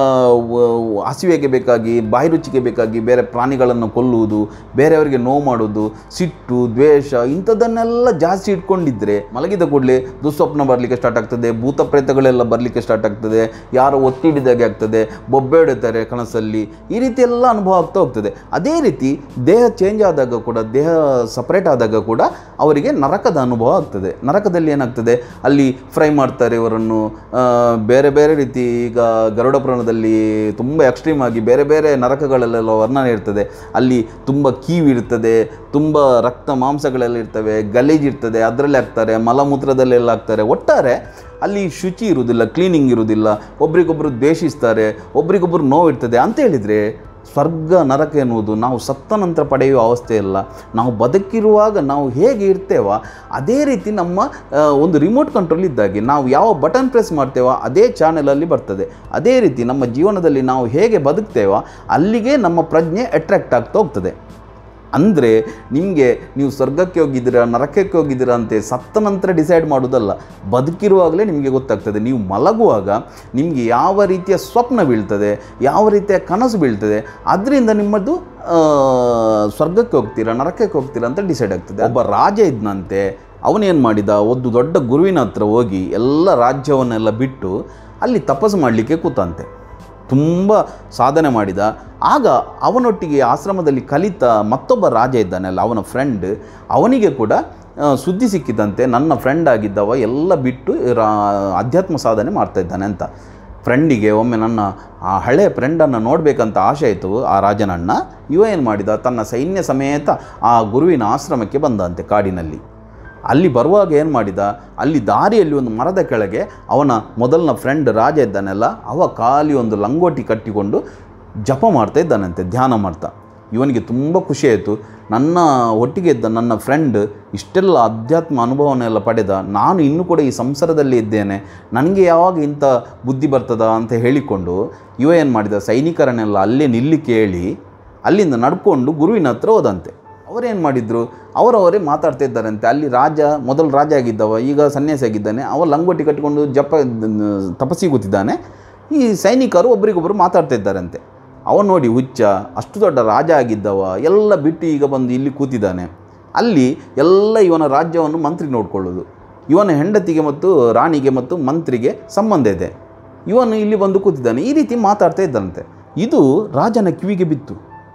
ಹಸಿವೆಗೆ ಬೇಕಾಗಿ ಬಾಯಿ ರುಚಿಗೆ ಬೇಕಾಗಿ ಬೇರೆ ಪ್ರಾಣಿಗಳನ್ನು ಕೊಲ್ಲುವುದು ಬೇರೆಯವರಿಗೆ ನೋವು ಮಾಡೋದು ಸಿಟ್ಟು ದ್ವೇಷ ಇಂಥದ್ದನ್ನೆಲ್ಲ ಜಾಸ್ತಿ ಇಟ್ಕೊಂಡಿದ್ರೆ ಮಲಗಿದ ಕೂಡಲೇ ದುಸ್ವಪ್ನ ಬರಲಿಕ್ಕೆ ಸ್ಟಾರ್ಟ್ ಆಗ್ತದೆ ಭೂತ ಪ್ರೇತಗಳೆಲ್ಲ ಬರಲಿಕ್ಕೆ ಸ್ಟಾರ್ಟ್ ಆಗ್ತದೆ ಯಾರೋ ಒತ್ತಿಡಿದಾಗೆ ಆಗ್ತದೆ ಬೊಬ್ಬೆ ಹೊಡಿತಾರೆ ಕನಸಲ್ಲಿ ಈ ರೀತಿ ಎಲ್ಲ ಅನುಭವ ಆಗ್ತಾ ಹೋಗ್ತದೆ ಅದೇ ರೀತಿ ದೇಹ ಚೇಂಜ್ ಆದಾಗ ಕೂಡ ದೇಹ ಸಪ್ರೇಟ್ ಆದಾಗ ಕೂಡ ಅವರಿಗೆ ನರಕದ ಅನುಭವ ಆಗ್ತದೆ ನರಕದಲ್ಲಿ ಏನಾಗ್ತದೆ ಅಲ್ಲಿ ಫ್ರೈ ಮಾಡ್ತಾರೆ ಇವರನ್ನು ಆ, ಬೇರೆ ಬೇರೆ ರೀತಿ ಈಗ ಗರುಡ ಪುರಾಣದಲ್ಲಿ ತುಂಬ ಎಕ್ಸ್ಟ್ರೀಮ್ ಆಗಿ ಬೇರೆ ಬೇರೆ ನರಕಗಳಲ್ಲೆಲ್ಲ ವರ್ಣನೆ ಇರ್ತದೆ ಅಲ್ಲಿ ತುಂಬ ಕೀವು ಇರ್ತದೆ ತುಂಬ ರಕ್ತ ಮಾಂಸಗಳೆಲ್ಲ ಇರ್ತವೆ ಗಲೀಜ್ ಇರ್ತದೆ ಅದರಲ್ಲಿ ಹಾಕ್ತಾರೆ ಮಲಮೂತ್ರದಲ್ಲೆಲ್ಲ ಹಾಕ್ತಾರೆ ಒಟ್ಟಾರೆ ಅಲ್ಲಿ ಶುಚಿ ಇರುವುದಿಲ್ಲ ಕ್ಲೀನಿಂಗ್ ಇರುವುದಿಲ್ಲ ಒಬ್ರಿಗೊಬ್ರು ದ್ವೇಷಿಸ್ತಾರೆ ಒಬ್ರಿಗೊಬ್ರು ನೋವು ಇರ್ತದೆ ಅಂತ ಹೇಳಿದರೆ ಸ್ವರ್ಗ ನರಕ ಎನ್ನುವುದು ನಾವು ಸತ್ತ ನಂತರ ಪಡೆಯುವ ಅವಸ್ಥೆ ಅಲ್ಲ ನಾವು ಬದುಕಿರುವಾಗ ನಾವು ಹೇಗೆ ಇರ್ತೇವೋ ಅದೇ ರೀತಿ ನಮ್ಮ ಆ, ಒಂದು ರಿಮೋಟ್ ಕಂಟ್ರೋಲ್ ಇದ್ದಾಗೆ ನಾವು ಯಾವ ಬಟನ್ ಪ್ರೆಸ್ ಮಾಡ್ತೇವೋ ಅದೇ ಚಾನೆಲಲ್ಲಿ ಬರ್ತದೆ ಅದೇ ರೀತಿ ನಮ್ಮ ಜೀವನದಲ್ಲಿ ನಾವು ಹೇಗೆ ಬದುಕ್ತೇವೋ ಅಲ್ಲಿಗೆ ನಮ್ಮ ಪ್ರಜ್ಞೆ ಅಟ್ರಾಕ್ಟ್ ಆಗ್ತಾ ಹೋಗ್ತದೆ ಅಂದರೆ ನಿಮಗೆ ನೀವು ಸ್ವರ್ಗಕ್ಕೆ ಹೋಗಿದ್ದೀರಾ ನರಕಕ್ಕೆ ಹೋಗಿದ್ದೀರಾ ಅಂತೆ ಸತ್ತ ನಂತರ ಡಿಸೈಡ್ ಮಾಡೋದಲ್ಲ ಬದುಕಿರುವಾಗಲೇ ನಿಮಗೆ ಗೊತ್ತಾಗ್ತದೆ ನೀವು ಮಲಗುವಾಗ ನಿಮಗೆ ಯಾವ ರೀತಿಯ ಸ್ವಪ್ನ ಬೀಳ್ತದೆ ಯಾವ ರೀತಿಯ ಕನಸು ಬೀಳ್ತದೆ ಅದರಿಂದ ನಿಮ್ಮದು ಆ, ಸ್ವರ್ಗಕ್ಕೆ ಹೋಗ್ತೀರಾ ನರಕಕ್ಕೆ ಹೋಗ್ತೀರಾ ಅಂತ ಡಿಸೈಡ್ ಆಗ್ತದೆ ಒಬ್ಬ ರಾಜ ಇದ್ನಂತೆ ಅವನೇನು ಮಾಡಿದ ಒಂದು ದೊಡ್ಡ ಗುರುವಿನ ಹತ್ರ ಹೋಗಿ ಎಲ್ಲ ರಾಜ್ಯವನ್ನೆಲ್ಲ ಬಿಟ್ಟು ಅಲ್ಲಿ ತಪಸ್ಸು ಮಾಡಲಿಕ್ಕೆ ಕೂತಂತೆ ತುಂಬ ಸಾಧನೆ ಮಾಡಿದ ಆಗ ಅವನೊಟ್ಟಿಗೆ ಆಶ್ರಮದಲ್ಲಿ ಕಲಿತ ಮತ್ತೊಬ್ಬ ರಾಜ ಇದ್ದಾನಲ್ಲ ಅವನ ಫ್ರೆಂಡ್ ಅವನಿಗೆ ಕೂಡ ಆ, ಸುದ್ದಿ ಸಿಕ್ಕಿದಂತೆ ನನ್ನ ಫ್ರೆಂಡ್ ಆಗಿದ್ದವ ಎಲ್ಲ ಬಿಟ್ಟು ರಾ ಅಧ್ಯಾತ್ಮ ಸಾಧನೆ ಮಾಡ್ತಾ ಇದ್ದಾನೆ ಅಂತ ಫ್ರೆಂಡಿಗೆ ಒಮ್ಮೆ ನನ್ನ ಆ ಹಳೆ ಫ್ರೆಂಡನ್ನು ನೋಡಬೇಕಂತ ಆಸೆ ಆಯಿತು ಆ ರಾಜನಣ್ಣ ಇವ ಏನು ಮಾಡಿದ ತನ್ನ ಸೈನ್ಯ ಸಮೇತ ಆ ಗುರುವಿನ ಆಶ್ರಮಕ್ಕೆ ಬಂದಂತೆ ಕಾಡಿನಲ್ಲಿ ಅಲ್ಲಿ ಬರುವಾಗ ಏನು ಮಾಡಿದ ಅಲ್ಲಿ ದಾರಿಯಲ್ಲಿ ಒಂದು ಮರದ ಕೆಳಗೆ ಅವನ ಮೊದಲನ ಫ್ರೆಂಡ್ ರಾಜ ಇದ್ದಾನೆಲ್ಲ ಅವ ಖಾಲಿ ಒಂದು ಲಂಗೋಟಿ ಕಟ್ಟಿಕೊಂಡು ಜಪ ಮಾಡ್ತಾ ಇದ್ದಾನಂತೆ ಧ್ಯಾನ ಮಾಡ್ತಾ ಇವನಿಗೆ ತುಂಬ ಖುಷಿ ಆಯಿತು ನನ್ನ ಒಟ್ಟಿಗೆ ಇದ್ದ ನನ್ನ ಫ್ರೆಂಡ್ ಇಷ್ಟೆಲ್ಲ ಅಧ್ಯಾತ್ಮ ಅನುಭವನೆಲ್ಲ ಪಡೆದ ನಾನು ಇನ್ನೂ ಕೂಡ ಈ ಸಂಸಾರದಲ್ಲಿ ಇದ್ದೇನೆ ನನಗೆ ಯಾವಾಗ ಇಂಥ ಬುದ್ಧಿ ಬರ್ತದ ಅಂತ ಹೇಳಿಕೊಂಡು ಇವ ಏನು ಮಾಡಿದ ಸೈನಿಕರನ್ನೆಲ್ಲ ಅಲ್ಲೇ ನಿಲ್ಲಿಕ್ಕೆ ಹೇಳಿ ಅಲ್ಲಿಂದ ನಡ್ಕೊಂಡು ಗುರುವಿನ ಹತ್ರ ಹೋದಂತೆ ಅವರೇನು ಮಾಡಿದರು ಅವರವರೇ ಮಾತಾಡ್ತಾ ಇದ್ದಾರಂತೆ ಅಲ್ಲಿ ರಾಜ ಮೊದಲು ರಾಜ ಆಗಿದ್ದವ ಈಗ ಸನ್ಯಾಸಿ ಆಗಿದ್ದಾನೆ ಅವ ಲಂಗೋಟಿ ಕಟ್ಟಿಕೊಂಡು ಜಪ ತಪಸ್ಸಿಗೆ ಕೂತಿದ್ದಾನೆ ಈ ಸೈನಿಕರು ಒಬ್ರಿಗೊಬ್ಬರು ಮಾತಾಡ್ತಾ ಇದ್ದಾರಂತೆ ಅವ ನೋಡಿ ಹುಚ್ಚ ಅಷ್ಟು ದೊಡ್ಡ ರಾಜ ಆಗಿದ್ದವ ಎಲ್ಲ ಬಿಟ್ಟು ಈಗ ಬಂದು ಇಲ್ಲಿ ಕೂತಿದ್ದಾನೆ ಅಲ್ಲಿ ಎಲ್ಲ ಇವನ ರಾಜ್ಯವನ್ನು ಮಂತ್ರಿ ನೋಡ್ಕೊಳ್ಳೋದು ಇವನ ಹೆಂಡತಿಗೆ ಮತ್ತು ರಾಣಿಗೆ ಮತ್ತು ಮಂತ್ರಿಗೆ ಸಂಬಂಧ ಇದೆ ಇವನು ಇಲ್ಲಿ ಬಂದು ಕೂತಿದ್ದಾನೆ ಈ ರೀತಿ ಮಾತಾಡ್ತಾ ಇದ್ದಾನಂತೆ ಇದು ರಾಜನ ಕಿವಿಗೆ ಬಿತ್ತು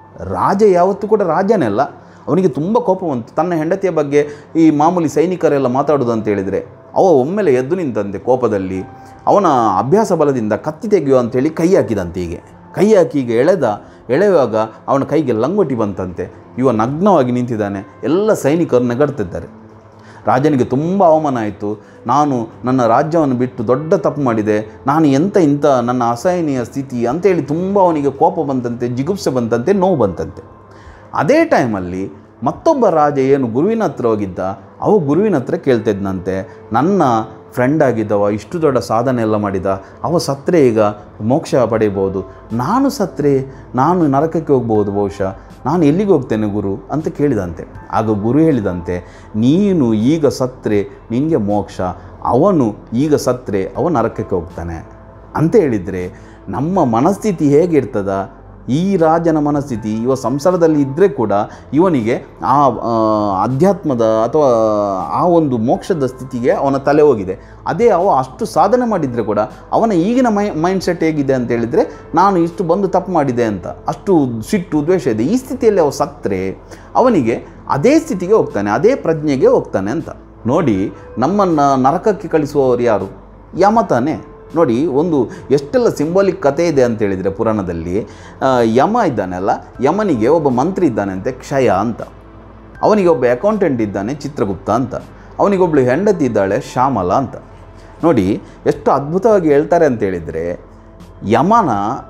ರಾಜ ಯಾವತ್ತೂ ಕೂಡ ರಾಜನೇ ಅಲ್ಲ ಅವನಿಗೆ ತುಂಬ ಕೋಪ ಬಂತು ತನ್ನ ಹೆಂಡತಿಯ ಬಗ್ಗೆ ಈ ಮಾಮೂಲಿ ಸೈನಿಕರೆಲ್ಲ ಮಾತಾಡೋದು ಅಂತ ಹೇಳಿದರೆ ಅವ ಒಮ್ಮೆಲೆ ಎದ್ದು ನಿಂತಂತೆ ಕೋಪದಲ್ಲಿ ಅವನ ಅಭ್ಯಾಸ ಬಲದಿಂದ ಕತ್ತಿ ತೆಗೆಯುವ ಅಂತೇಳಿ ಕೈ ಹಾಕಿದಂತೆ ಹೀಗೆ ಕೈ ಹಾಕಿ ಈಗ ಎಳೆದ ಎಳೆಯುವಾಗ ಅವನ ಕೈಗೆ ಲಂಗೋಟಿ ಬಂತಂತೆ ಇವ ನಗ್ನವಾಗಿ ನಿಂತಿದ್ದಾನೆ ಎಲ್ಲ ಸೈನಿಕರು ನಗಡ್ತಿದ್ದಾರೆ ರಾಜನಿಗೆ ತುಂಬ ಅವಮಾನ ಆಯಿತು ನಾನು ನನ್ನ ರಾಜ್ಯವನ್ನು ಬಿಟ್ಟು ದೊಡ್ಡ ತಪ್ಪು ಮಾಡಿದೆ ನಾನು ಎಂಥ ಇಂಥ ನನ್ನ ಅಸಹನೀಯ ಸ್ಥಿತಿ ಅಂತೇಳಿ ತುಂಬ ಅವನಿಗೆ ಕೋಪ ಬಂತಂತೆ ಜಿಗುಪ್ಸೆ ಬಂತಂತೆ ನೋವು ಬಂತಂತೆ ಅದೇ ಟೈಮಲ್ಲಿ ಮತ್ತೊಬ್ಬ ರಾಜ ಏನು ಗುರುವಿನ ಹತ್ರ ಹೋಗಿದ್ದ ಅವ ಗುರುವಿನ ಹತ್ರ ಕೇಳ್ತಿದ್ನಂತೆ ನನ್ನ ಫ್ರೆಂಡ್ ಆಗಿದ್ದವ ಇಷ್ಟು ದೊಡ್ಡ ಸಾಧನೆ ಎಲ್ಲ ಮಾಡಿದ ಅವ ಸತ್ತರೆ ಈಗ ಮೋಕ್ಷ ಪಡೆಯಬಹುದು ನಾನು ಸತ್ತರೆ ನಾನು ನರಕಕ್ಕೆ ಹೋಗ್ಬೋದು ಬಹುಶಃ ನಾನು ಎಲ್ಲಿಗೆ ಹೋಗ್ತೇನೆ ಗುರು ಅಂತ ಕೇಳಿದಂತೆ ಆಗ ಗುರು ಹೇಳಿದಂತೆ ನೀನು ಈಗ ಸತ್ತರೆ ನಿನಗೆ ಮೋಕ್ಷ ಅವನು ಈಗ ಸತ್ತರೆ ಅವ ನರಕಕ್ಕೆ ಹೋಗ್ತಾನೆ ಅಂತ ಹೇಳಿದರೆ ನಮ್ಮ ಮನಸ್ಥಿತಿ ಹೇಗಿರ್ತದ ಈ ರಾಜನ ಮನಸ್ಥಿತಿ ಇವ ಸಂಸಾರದಲ್ಲಿ ಇದ್ದರೆ ಕೂಡ ಇವನಿಗೆ ಆ ಆ, ಅಧ್ಯಾತ್ಮದ ಅಥವಾ ಆ ಒಂದು ಮೋಕ್ಷದ ಸ್ಥಿತಿಗೆ ಅವನ ತಲೆ ಹೋಗಿದೆ ಅದೇ ಅವ ಅಷ್ಟು ಸಾಧನೆ ಮಾಡಿದರೆ ಕೂಡ ಅವನ ಈಗಿನ ಮೈ ಮೈಂಡ್ ಸೆಟ್ ಹೇಗಿದೆ ಅಂತ ಹೇಳಿದರೆ ನಾನು ಇಷ್ಟು ಬಂದು ತಪ್ಪು ಮಾಡಿದೆ ಅಂತ ಅಷ್ಟು ಸಿಟ್ಟು ದ್ವೇಷ ಇದೆ ಈ ಸ್ಥಿತಿಯಲ್ಲಿ ಅವ ಸತ್ತರೆ ಅವನಿಗೆ ಅದೇ ಸ್ಥಿತಿಗೆ ಹೋಗ್ತಾನೆ ಅದೇ ಪ್ರಜ್ಞೆಗೆ ಹೋಗ್ತಾನೆ ಅಂತ ನೋಡಿ ನಮ್ಮನ್ನು ನರಕಕ್ಕೆ ಕಳಿಸುವವರು ಯಾರು ಯಮ ತಾನೇ ನೋಡಿ ಒಂದು ಎಷ್ಟೆಲ್ಲ ಸಿಂಬಾಲಿಕ್ ಕಥೆ ಇದೆ ಅಂತ ಹೇಳಿದರೆ ಪುರಾಣದಲ್ಲಿ ಆ, ಯಮ ಇದ್ದಾನಲ್ಲ ಯಮನಿಗೆ ಒಬ್ಬ ಮಂತ್ರಿ ಇದ್ದಾನಂತೆ ಕ್ಷಯ ಅಂತ ಅವನಿಗೆ ಒಬ್ಬ ಅಕೌಂಟೆಂಟ್ ಇದ್ದಾನೆ ಚಿತ್ರಗುಪ್ತ ಅಂತ ಅವನಿಗೊಬ್ಳು ಹೆಂಡತಿ ಇದ್ದಾಳೆ ಶ್ಯಾಮಲ ಅಂತ ನೋಡಿ ಎಷ್ಟು ಅದ್ಭುತವಾಗಿ ಹೇಳ್ತಾರೆ ಅಂತ ಹೇಳಿದರೆ ಯಮನ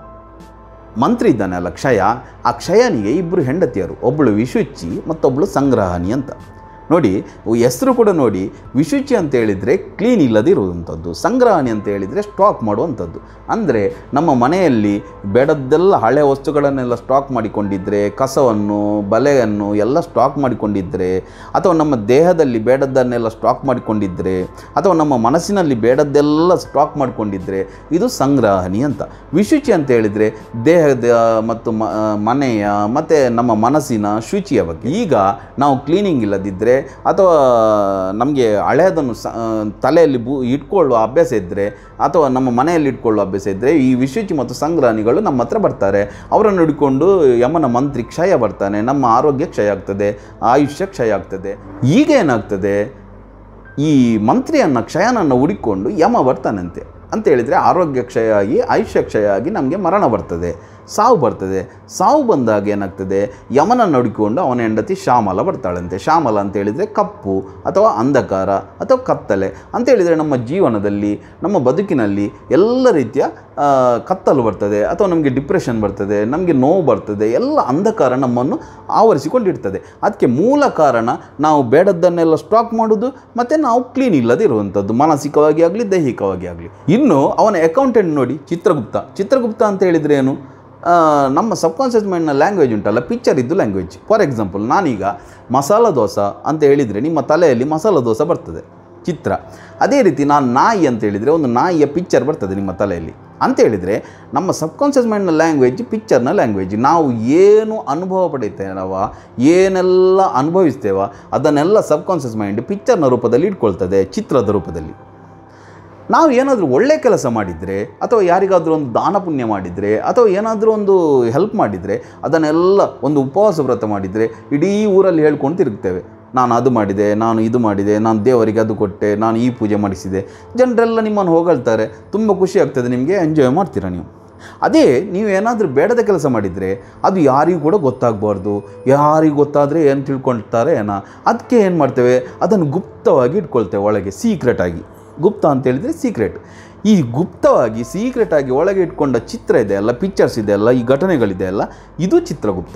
ಮಂತ್ರಿ ಇದ್ದಾನೆ ಅಲ್ಲ ಕ್ಷಯ ಆ ಕ್ಷಯನಿಗೆ ಇಬ್ಬರು ಹೆಂಡತಿಯರು ಒಬ್ಬಳು ವಿಶುಚಿ ಮತ್ತೊಬ್ಬಳು ಸಂಗ್ರಹಣಿ ಅಂತ ನೋಡಿ ಹೆಸರು ಕೂಡ ನೋಡಿ ವಿಶುಚಿ ಅಂತ ಹೇಳಿದರೆ ಕ್ಲೀನ್ ಇಲ್ಲದಿರುವಂಥದ್ದು ಸಂಗ್ರಹಣಿ ಅಂತ ಹೇಳಿದರೆ ಸ್ಟಾಕ್ ಮಾಡುವಂಥದ್ದು ಅಂದರೆ ನಮ್ಮ ಮನೆಯಲ್ಲಿ ಬೇಡದ್ದೆಲ್ಲ ಹಳೆ ವಸ್ತುಗಳನ್ನೆಲ್ಲ ಸ್ಟಾಕ್ ಮಾಡಿಕೊಂಡಿದ್ದರೆ ಕಸವನ್ನು ಬಲೆಯನ್ನು ಎಲ್ಲ ಸ್ಟಾಕ್ ಮಾಡಿಕೊಂಡಿದ್ದರೆ ಅಥವಾ ನಮ್ಮ ದೇಹದಲ್ಲಿ ಬೇಡದ್ದನ್ನೆಲ್ಲ ಸ್ಟಾಕ್ ಮಾಡಿಕೊಂಡಿದ್ದರೆ ಅಥವಾ ನಮ್ಮ ಮನಸ್ಸಿನಲ್ಲಿ ಬೇಡದ್ದೆಲ್ಲ ಸ್ಟಾಕ್ ಮಾಡಿಕೊಂಡಿದ್ದರೆ ಇದು ಸಂಗ್ರಹಣಿ ಅಂತ ವಿಶುಚಿ ಅಂತ ಹೇಳಿದರೆ ದೇಹದ ಮತ್ತು ಮ ಮನೆಯ ಮತ್ತು ನಮ್ಮ ಮನಸ್ಸಿನ ಶುಚಿಯ ಬಗ್ಗೆ ಈಗ ನಾವು ಕ್ಲೀನಿಂಗ್ ಇಲ್ಲದಿದ್ದರೆ ಅಥವಾ ನಮಗೆ ಹಳೆಯದನ್ನು ಸ ತಲೆಯಲ್ಲಿ ಬೂ ಇಟ್ಕೊಳ್ಳುವ ಅಭ್ಯಾಸ ಇದ್ದರೆ ಅಥವಾ ನಮ್ಮ ಮನೆಯಲ್ಲಿ ಇಟ್ಕೊಳ್ಳುವ ಅಭ್ಯಾಸ ಇದ್ದರೆ ಈ ವಿಶುಚಿ ಮತ್ತು ಸಂಗ್ರಹಣಿಗಳು ನಮ್ಮ ಹತ್ರ ಬರ್ತಾರೆ ಅವರನ್ನು ಹಿಡ್ಕೊಂಡು ಯಮನ ಮಂತ್ರಿ ಕ್ಷಯ ಬರ್ತಾನೆ ನಮ್ಮ ಆರೋಗ್ಯ ಕ್ಷಯ ಆಗ್ತದೆ ಆಯುಷ್ಯ ಕ್ಷಯ ಆಗ್ತದೆ ಈಗ ಏನಾಗ್ತದೆ ಈ ಮಂತ್ರಿಯನ್ನು ಕ್ಷಯನನ್ನು ಹುಡುಕೊಂಡು ಯಮ ಬರ್ತಾನಂತೆ ಅಂತ ಹೇಳಿದರೆ ಆರೋಗ್ಯ ಕ್ಷಯ ಆಗಿ ಆಯುಷ್ಯ ಕ್ಷಯ ಆಗಿ ನಮಗೆ ಮರಣ ಬರ್ತದೆ ಸಾವು ಬರ್ತದೆ ಸಾವು ಬಂದಾಗ ಏನಾಗ್ತದೆ ಯಮನ ನೋಡಿಕೊಂಡು ಅವನ ಹೆಂಡತಿ ಶ್ಯಾಮಲ ಬರ್ತಾಳಂತೆ ಶ್ಯಾಮಲ ಅಂತ ಹೇಳಿದರೆ ಕಪ್ಪು ಅಥವಾ ಅಂಧಕಾರ ಅಥವಾ ಕತ್ತಲೆ ಅಂತ ಹೇಳಿದರೆ ನಮ್ಮ ಜೀವನದಲ್ಲಿ ನಮ್ಮ ಬದುಕಿನಲ್ಲಿ ಎಲ್ಲ ರೀತಿಯ ಆ, ಕತ್ತಲು ಬರ್ತದೆ ಅಥವಾ ನಮಗೆ ಡಿಪ್ರೆಷನ್ ಬರ್ತದೆ ನಮಗೆ ನೋವು ಬರ್ತದೆ ಎಲ್ಲ ಅಂಧಕಾರ ನಮ್ಮನ್ನು ಆವರಿಸಿಕೊಂಡಿರ್ತದೆ ಅದಕ್ಕೆ ಮೂಲ ಕಾರಣ ನಾವು ಬೇಡದ್ದನ್ನೆಲ್ಲ ಸ್ಟಾಕ್ ಮಾಡೋದು ಮತ್ತು ನಾವು ಕ್ಲೀನ್ ಇಲ್ಲದಿರುವಂಥದ್ದು ಮಾನಸಿಕವಾಗಿ ಆಗಲಿ ದೈಹಿಕವಾಗಿ ಆಗಲಿ ಇನ್ನು ಅವನ ಅಕೌಂಟೆಂಟ್ ನೋಡಿ ಚಿತ್ರಗುಪ್ತ ಚಿತ್ರಗುಪ್ತ ಅಂತ ಹೇಳಿದರೆ ಏನು ಆ, ನಮ್ಮ ಸಬ್ಕಾನ್ಷಿಯಸ್ ಮೈಂಡ್ನ ಲ್ಯಾಂಗ್ವೇಜ್ ಉಂಟಲ್ಲ ಪಿಕ್ಚರ್ ಇದ್ದು ಲ್ಯಾಂಗ್ವೇಜ್ ಫಾರ್ ಎಕ್ಸಾಂಪಲ್ ನಾನೀಗ ಮಸಾಲ ದೋಸೆ ಅಂತ ಹೇಳಿದರೆ ನಿಮ್ಮ ತಲೆಯಲ್ಲಿ ಮಸಾಲ ದೋಸೆ ಬರ್ತದೆ ಚಿತ್ರ ಅದೇ ರೀತಿ ನಾನು ನಾಯಿ ಅಂತ ಹೇಳಿದರೆ ಒಂದು ನಾಯಿಯ ಪಿಕ್ಚರ್ ಬರ್ತದೆ ನಿಮ್ಮ ತಲೆಯಲ್ಲಿ ಅಂತ ಹೇಳಿದರೆ ನಮ್ಮ ಸಬ್ಕಾನ್ಷಿಯಸ್ ಮೈಂಡ್ನ ಲ್ಯಾಂಗ್ವೇಜ್ ಪಿಕ್ಚರ್ನ ಲ್ಯಾಂಗ್ವೇಜ್ ನಾವು ಏನು ಅನುಭವ ಪಡಿತೇವವ ಏನೆಲ್ಲ ಅನುಭವಿಸ್ತೇವ ಅದನ್ನೆಲ್ಲ ಸಬ್ಕಾನ್ಷಿಯಸ್ ಮೈಂಡ್ ಪಿಕ್ಚರ್ನ ರೂಪದಲ್ಲಿ ಇಟ್ಕೊಳ್ತದೆ ಚಿತ್ರದ ರೂಪದಲ್ಲಿ ನಾವು ಏನಾದರೂ ಒಳ್ಳೆ ಕೆಲಸ ಮಾಡಿದರೆ ಅಥವಾ ಯಾರಿಗಾದರೂ ಒಂದು ದಾನ ಪುಣ್ಯ ಮಾಡಿದರೆ ಅಥವಾ ಏನಾದರೂ ಒಂದು ಹೆಲ್ಪ್ ಮಾಡಿದರೆ ಅದನ್ನೆಲ್ಲ ಒಂದು ಉಪವಾಸ ವ್ರತ ಮಾಡಿದರೆ ಇಡೀ ಊರಲ್ಲಿ ಹೇಳ್ಕೊಂಡು ತಿರುಗ್ತೇವೆ ನಾನು ಅದು ಮಾಡಿದೆ ನಾನು ಇದು ಮಾಡಿದೆ ನಾನು ದೇವರಿಗೆ ಅದು ಕೊಟ್ಟೆ ನಾನು ಈ ಪೂಜೆ ಮಾಡಿಸಿದೆ ಜನರೆಲ್ಲ ನಿಮ್ಮನ್ನು ಹೊಗಳ್ತಾರೆ ತುಂಬ ಖುಷಿ ಆಗ್ತದೆ ನಿಮಗೆ ಎಂಜಾಯ್ ಮಾಡ್ತೀರಾ ನೀವು ಅದೇ ನೀವು ಏನಾದರೂ ಬೇಡದ ಕೆಲಸ ಮಾಡಿದರೆ ಅದು ಯಾರಿಗೂ ಕೂಡ ಗೊತ್ತಾಗಬಾರ್ದು ಯಾರಿಗೂ ಗೊತ್ತಾದರೆ ಏನು ತಿಳ್ಕೊಳ್ತಾರೆ ಏನೋ ಅದಕ್ಕೆ ಏನು ಮಾಡ್ತೇವೆ ಅದನ್ನು ಗುಪ್ತವಾಗಿ ಇಟ್ಕೊಳ್ತೇವೆ ಒಳಗೆ ಸೀಕ್ರೆಟಾಗಿ ಗುಪ್ತ ಅಂತ ಹೇಳಿದರೆ ಸೀಕ್ರೆಟ್ ಈ ಗುಪ್ತವಾಗಿ ಸೀಕ್ರೆಟಾಗಿ ಒಳಗೆ ಇಟ್ಕೊಂಡ ಚಿತ್ರ ಇದೆ ಅಲ್ಲ ಪಿಕ್ಚರ್ಸ್ ಇದೆ ಅಲ್ಲ ಈ ಘಟನೆಗಳಿದೆ ಅಲ್ಲ ಇದು ಚಿತ್ರಗುಪ್ತ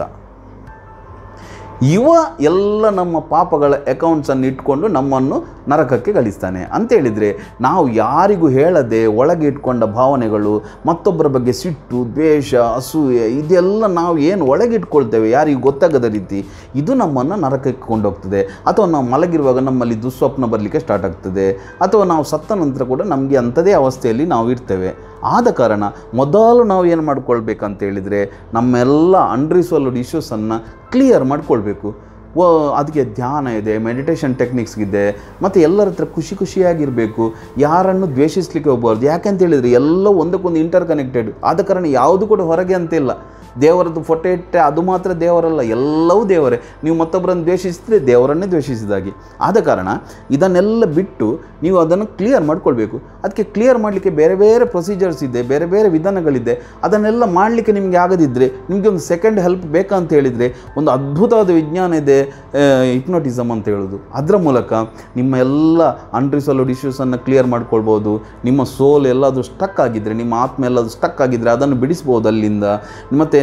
ಇವ ಎಲ್ಲ ನಮ್ಮ ಪಾಪಗಳ ಅಕೌಂಟ್ಸನ್ನು ಇಟ್ಕೊಂಡು ನಮ್ಮನ್ನು ನರಕಕ್ಕೆ ಕಳಿಸ್ತಾನೆ ಅಂತೇಳಿದರೆ ನಾವು ಯಾರಿಗೂ ಹೇಳದೆ ಒಳಗೆ ಇಟ್ಕೊಂಡ ಭಾವನೆಗಳು ಮತ್ತೊಬ್ಬರ ಬಗ್ಗೆ ಸಿಟ್ಟು ದ್ವೇಷ ಅಸೂಯೆ ಇದೆಲ್ಲ ನಾವು ಏನು ಒಳಗೆ ಇಟ್ಕೊಳ್ತೇವೆ ಯಾರಿಗೂ ಗೊತ್ತಾಗದ ರೀತಿ ಇದು ನಮ್ಮನ್ನು ನರಕಕ್ಕೆ ಕೊಂಡೋಗ್ತದೆ ಅಥವಾ ನಾವು ಮಲಗಿರುವಾಗ ನಮ್ಮಲ್ಲಿ ದುಸ್ವಪ್ನ ಬರಲಿಕ್ಕೆ ಸ್ಟಾರ್ಟ್ ಆಗ್ತದೆ ಅಥವಾ ನಾವು ಸತ್ತ ನಂತರ ಕೂಡ ನಮಗೆ ಅಂಥದೇ ಅವಸ್ಥೆಯಲ್ಲಿ ನಾವು ಇರ್ತೇವೆ ಆದ ಕಾರಣ ಮೊದಲು ನಾವು ಏನು ಮಾಡ್ಕೊಳ್ಬೇಕಂತ ಹೇಳಿದರೆ ನಮ್ಮೆಲ್ಲ ಅನ್ರಿಸಾಲ್ವ್ಡ್ ಇಶ್ಯೂಸನ್ನು ಕ್ಲಿಯರ್ ಮಾಡ್ಕೊಳ್ಬೇಕು ವ ಅದಕ್ಕೆ ಧ್ಯಾನ ಇದೆ ಮೆಡಿಟೇಷನ್ ಟೆಕ್ನಿಕ್ಸ್ ಇದೆ ಮತ್ತು ಎಲ್ಲರ ಹತ್ರ ಖುಷಿ ಖುಷಿಯಾಗಿರಬೇಕು ಯಾರನ್ನು ದ್ವೇಷಿಸ್ಲಿಕ್ಕೆ ಹೋಗ್ಬಾರ್ದು ಯಾಕೆಂತ ಹೇಳಿದರೆ ಎಲ್ಲ ಒಂದಕ್ಕೊಂದು ಇಂಟರ್ ಕನೆಕ್ಟೆಡ್ ಆದ ಕಾರಣ ಯಾವುದು ಕೂಡ ಹೊರಗೆ ಅಂತಿಲ್ಲ ದೇವರದ್ದು ಫೋಟೋ ಇಟ್ಟರೆ ಅದು ಮಾತ್ರ ದೇವರಲ್ಲ ಎಲ್ಲವೂ ದೇವರೇ ನೀವು ಮತ್ತೊಬ್ಬರನ್ನು ದ್ವೇಷಿಸಿದ್ರೆ ದೇವರನ್ನೇ ದ್ವೇಷಿಸಿದಾಗೆ ಆದ ಕಾರಣ ಇದನ್ನೆಲ್ಲ ಬಿಟ್ಟು ನೀವು ಅದನ್ನು ಕ್ಲಿಯರ್ ಮಾಡ್ಕೊಳ್ಬೇಕು ಅದಕ್ಕೆ ಕ್ಲಿಯರ್ ಮಾಡಲಿಕ್ಕೆ ಬೇರೆ ಬೇರೆ ಪ್ರೊಸೀಜರ್ಸ್ ಇದೆ ಬೇರೆ ಬೇರೆ ವಿಧಾನಗಳಿದೆ ಅದನ್ನೆಲ್ಲ ಮಾಡಲಿಕ್ಕೆ ನಿಮಗೆ ಆಗದಿದ್ದರೆ ನಿಮಗೆ ಒಂದು ಸೆಕೆಂಡ್ ಹೆಲ್ಪ್ ಬೇಕಂತ ಹೇಳಿದರೆ ಒಂದು ಅದ್ಭುತವಾದ ವಿಜ್ಞಾನ ಇದೆ ಹಿಪ್ನೋಟಿಸಮ್ ಅಂತ ಹೇಳೋದು ಅದರ ಮೂಲಕ ನಿಮ್ಮ ಎಲ್ಲ ಅನ್ರಿಸಾಲ್ವ್ಡ್ ಇಶ್ಯೂಸನ್ನು ಕ್ಲಿಯರ್ ಮಾಡ್ಕೊಳ್ಬೋದು ನಿಮ್ಮ ಸೋಲ್ ಎಲ್ಲಾದರೂ ಸ್ಟಕ್ ಆಗಿದ್ದರೆ ನಿಮ್ಮ ಆತ್ಮ ಎಲ್ಲಾದರೂ ಸ್ಟಕ್ ಆಗಿದ್ದರೆ ಅದನ್ನು ಬಿಡಿಸ್ಬೋದು ಅಲ್ಲಿಂದ ಮತ್ತು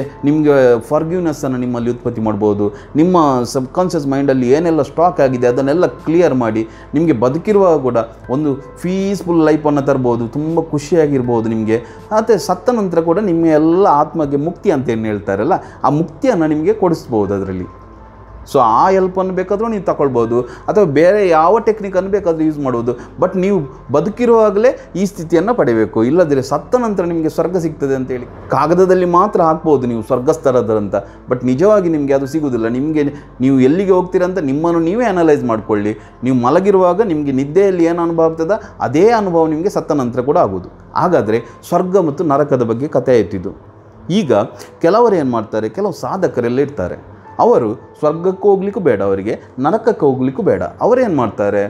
ನಿಮಗೆ ಫಾರ್ಗ್ಯೂನೆಸ್ಸನ್ನು ನಿಮ್ಮಲ್ಲಿ ಉತ್ಪತ್ತಿ ಮಾಡ್ಬೋದು ನಿಮ್ಮ ಸಬ್ ಕಾನ್ಷಿಯಸ್ ಮೈಂಡಲ್ಲಿ ಏನೆಲ್ಲ ಸ್ಟಾಕ್ ಆಗಿದೆ ಅದನ್ನೆಲ್ಲ ಕ್ಲಿಯರ್ ಮಾಡಿ ನಿಮಗೆ ಬದುಕಿರುವಾಗ ಕೂಡ ಒಂದು ಪೀಸ್ಫುಲ್ ಲೈಫನ್ನು ತರ್ಬೋದು ತುಂಬ ಖುಷಿಯಾಗಿರ್ಬೋದು ನಿಮಗೆ ಮತ್ತು ಸತ್ತ ನಂತರ ಕೂಡ ನಿಮ್ಮ ಎಲ್ಲ ಆತ್ಮಗೆ ಮುಕ್ತಿ ಅಂತ ಏನು ಹೇಳ್ತಾರಲ್ಲ ಆ ಮುಕ್ತಿಯನ್ನು ನಿಮಗೆ ಕೊಡಿಸ್ಬೋದು ಅದರಲ್ಲಿ ಸೊ ಆ ಹೆಲ್ಪನ್ನು ಬೇಕಾದರೂ ನೀವು ತಗೊಳ್ಬೋದು ಅಥವಾ ಬೇರೆ ಯಾವ ಟೆಕ್ನಿಕನ್ನು ಬೇಕಾದರೂ ಯೂಸ್ ಮಾಡ್ಬೋದು ಬಟ್ ನೀವು ಬದುಕಿರುವಾಗಲೇ ಈ ಸ್ಥಿತಿಯನ್ನು ಪಡಿಬೇಕು ಇಲ್ಲದಿದ್ರೆ ಸತ್ತ ನಂತರ ನಿಮಗೆ ಸ್ವರ್ಗ ಸಿಗ್ತದೆ ಅಂತೇಳಿ ಕಾಗದದಲ್ಲಿ ಮಾತ್ರ ಹಾಕ್ಬೋದು ನೀವು ಸ್ವರ್ಗಸ್ಥರದಂತ ಬಟ್ ನಿಜವಾಗಿ ನಿಮಗೆ ಅದು ಸಿಗುವುದಿಲ್ಲ ನಿಮಗೆ ನೀವು ಎಲ್ಲಿಗೆ ಹೋಗ್ತೀರಾ ಅಂತ ನಿಮ್ಮನ್ನು ನೀವೇ ಅನಲೈಸ್ ಮಾಡ್ಕೊಳ್ಳಿ ನೀವು ಮಲಗಿರುವಾಗ ನಿಮಗೆ ನಿದ್ದೆಯಲ್ಲಿ ಏನು ಅನುಭವ ಆಗ್ತದ ಅದೇ ಅನುಭವ ನಿಮಗೆ ಸತ್ತ ನಂತರ ಕೂಡ ಆಗೋದು ಹಾಗಾದರೆ ಸ್ವರ್ಗ ಮತ್ತು ನರಕದ ಬಗ್ಗೆ ಕಥೆ ಆಯ್ತಿದ್ದು ಈಗ ಕೆಲವರು ಏನು ಮಾಡ್ತಾರೆ ಕೆಲವು ಸಾಧಕರೆಲ್ಲ ಇರ್ತಾರೆ ಅವರು ಸ್ವರ್ಗಕ್ಕೆ ಹೋಗ್ಲಿಕ್ಕೂ ಬೇಡ ಅವರಿಗೆ ನರಕಕ್ಕೆ ಹೋಗ್ಲಿಕ್ಕೂ ಬೇಡ ಅವರೇನು ಮಾಡ್ತಾರೆ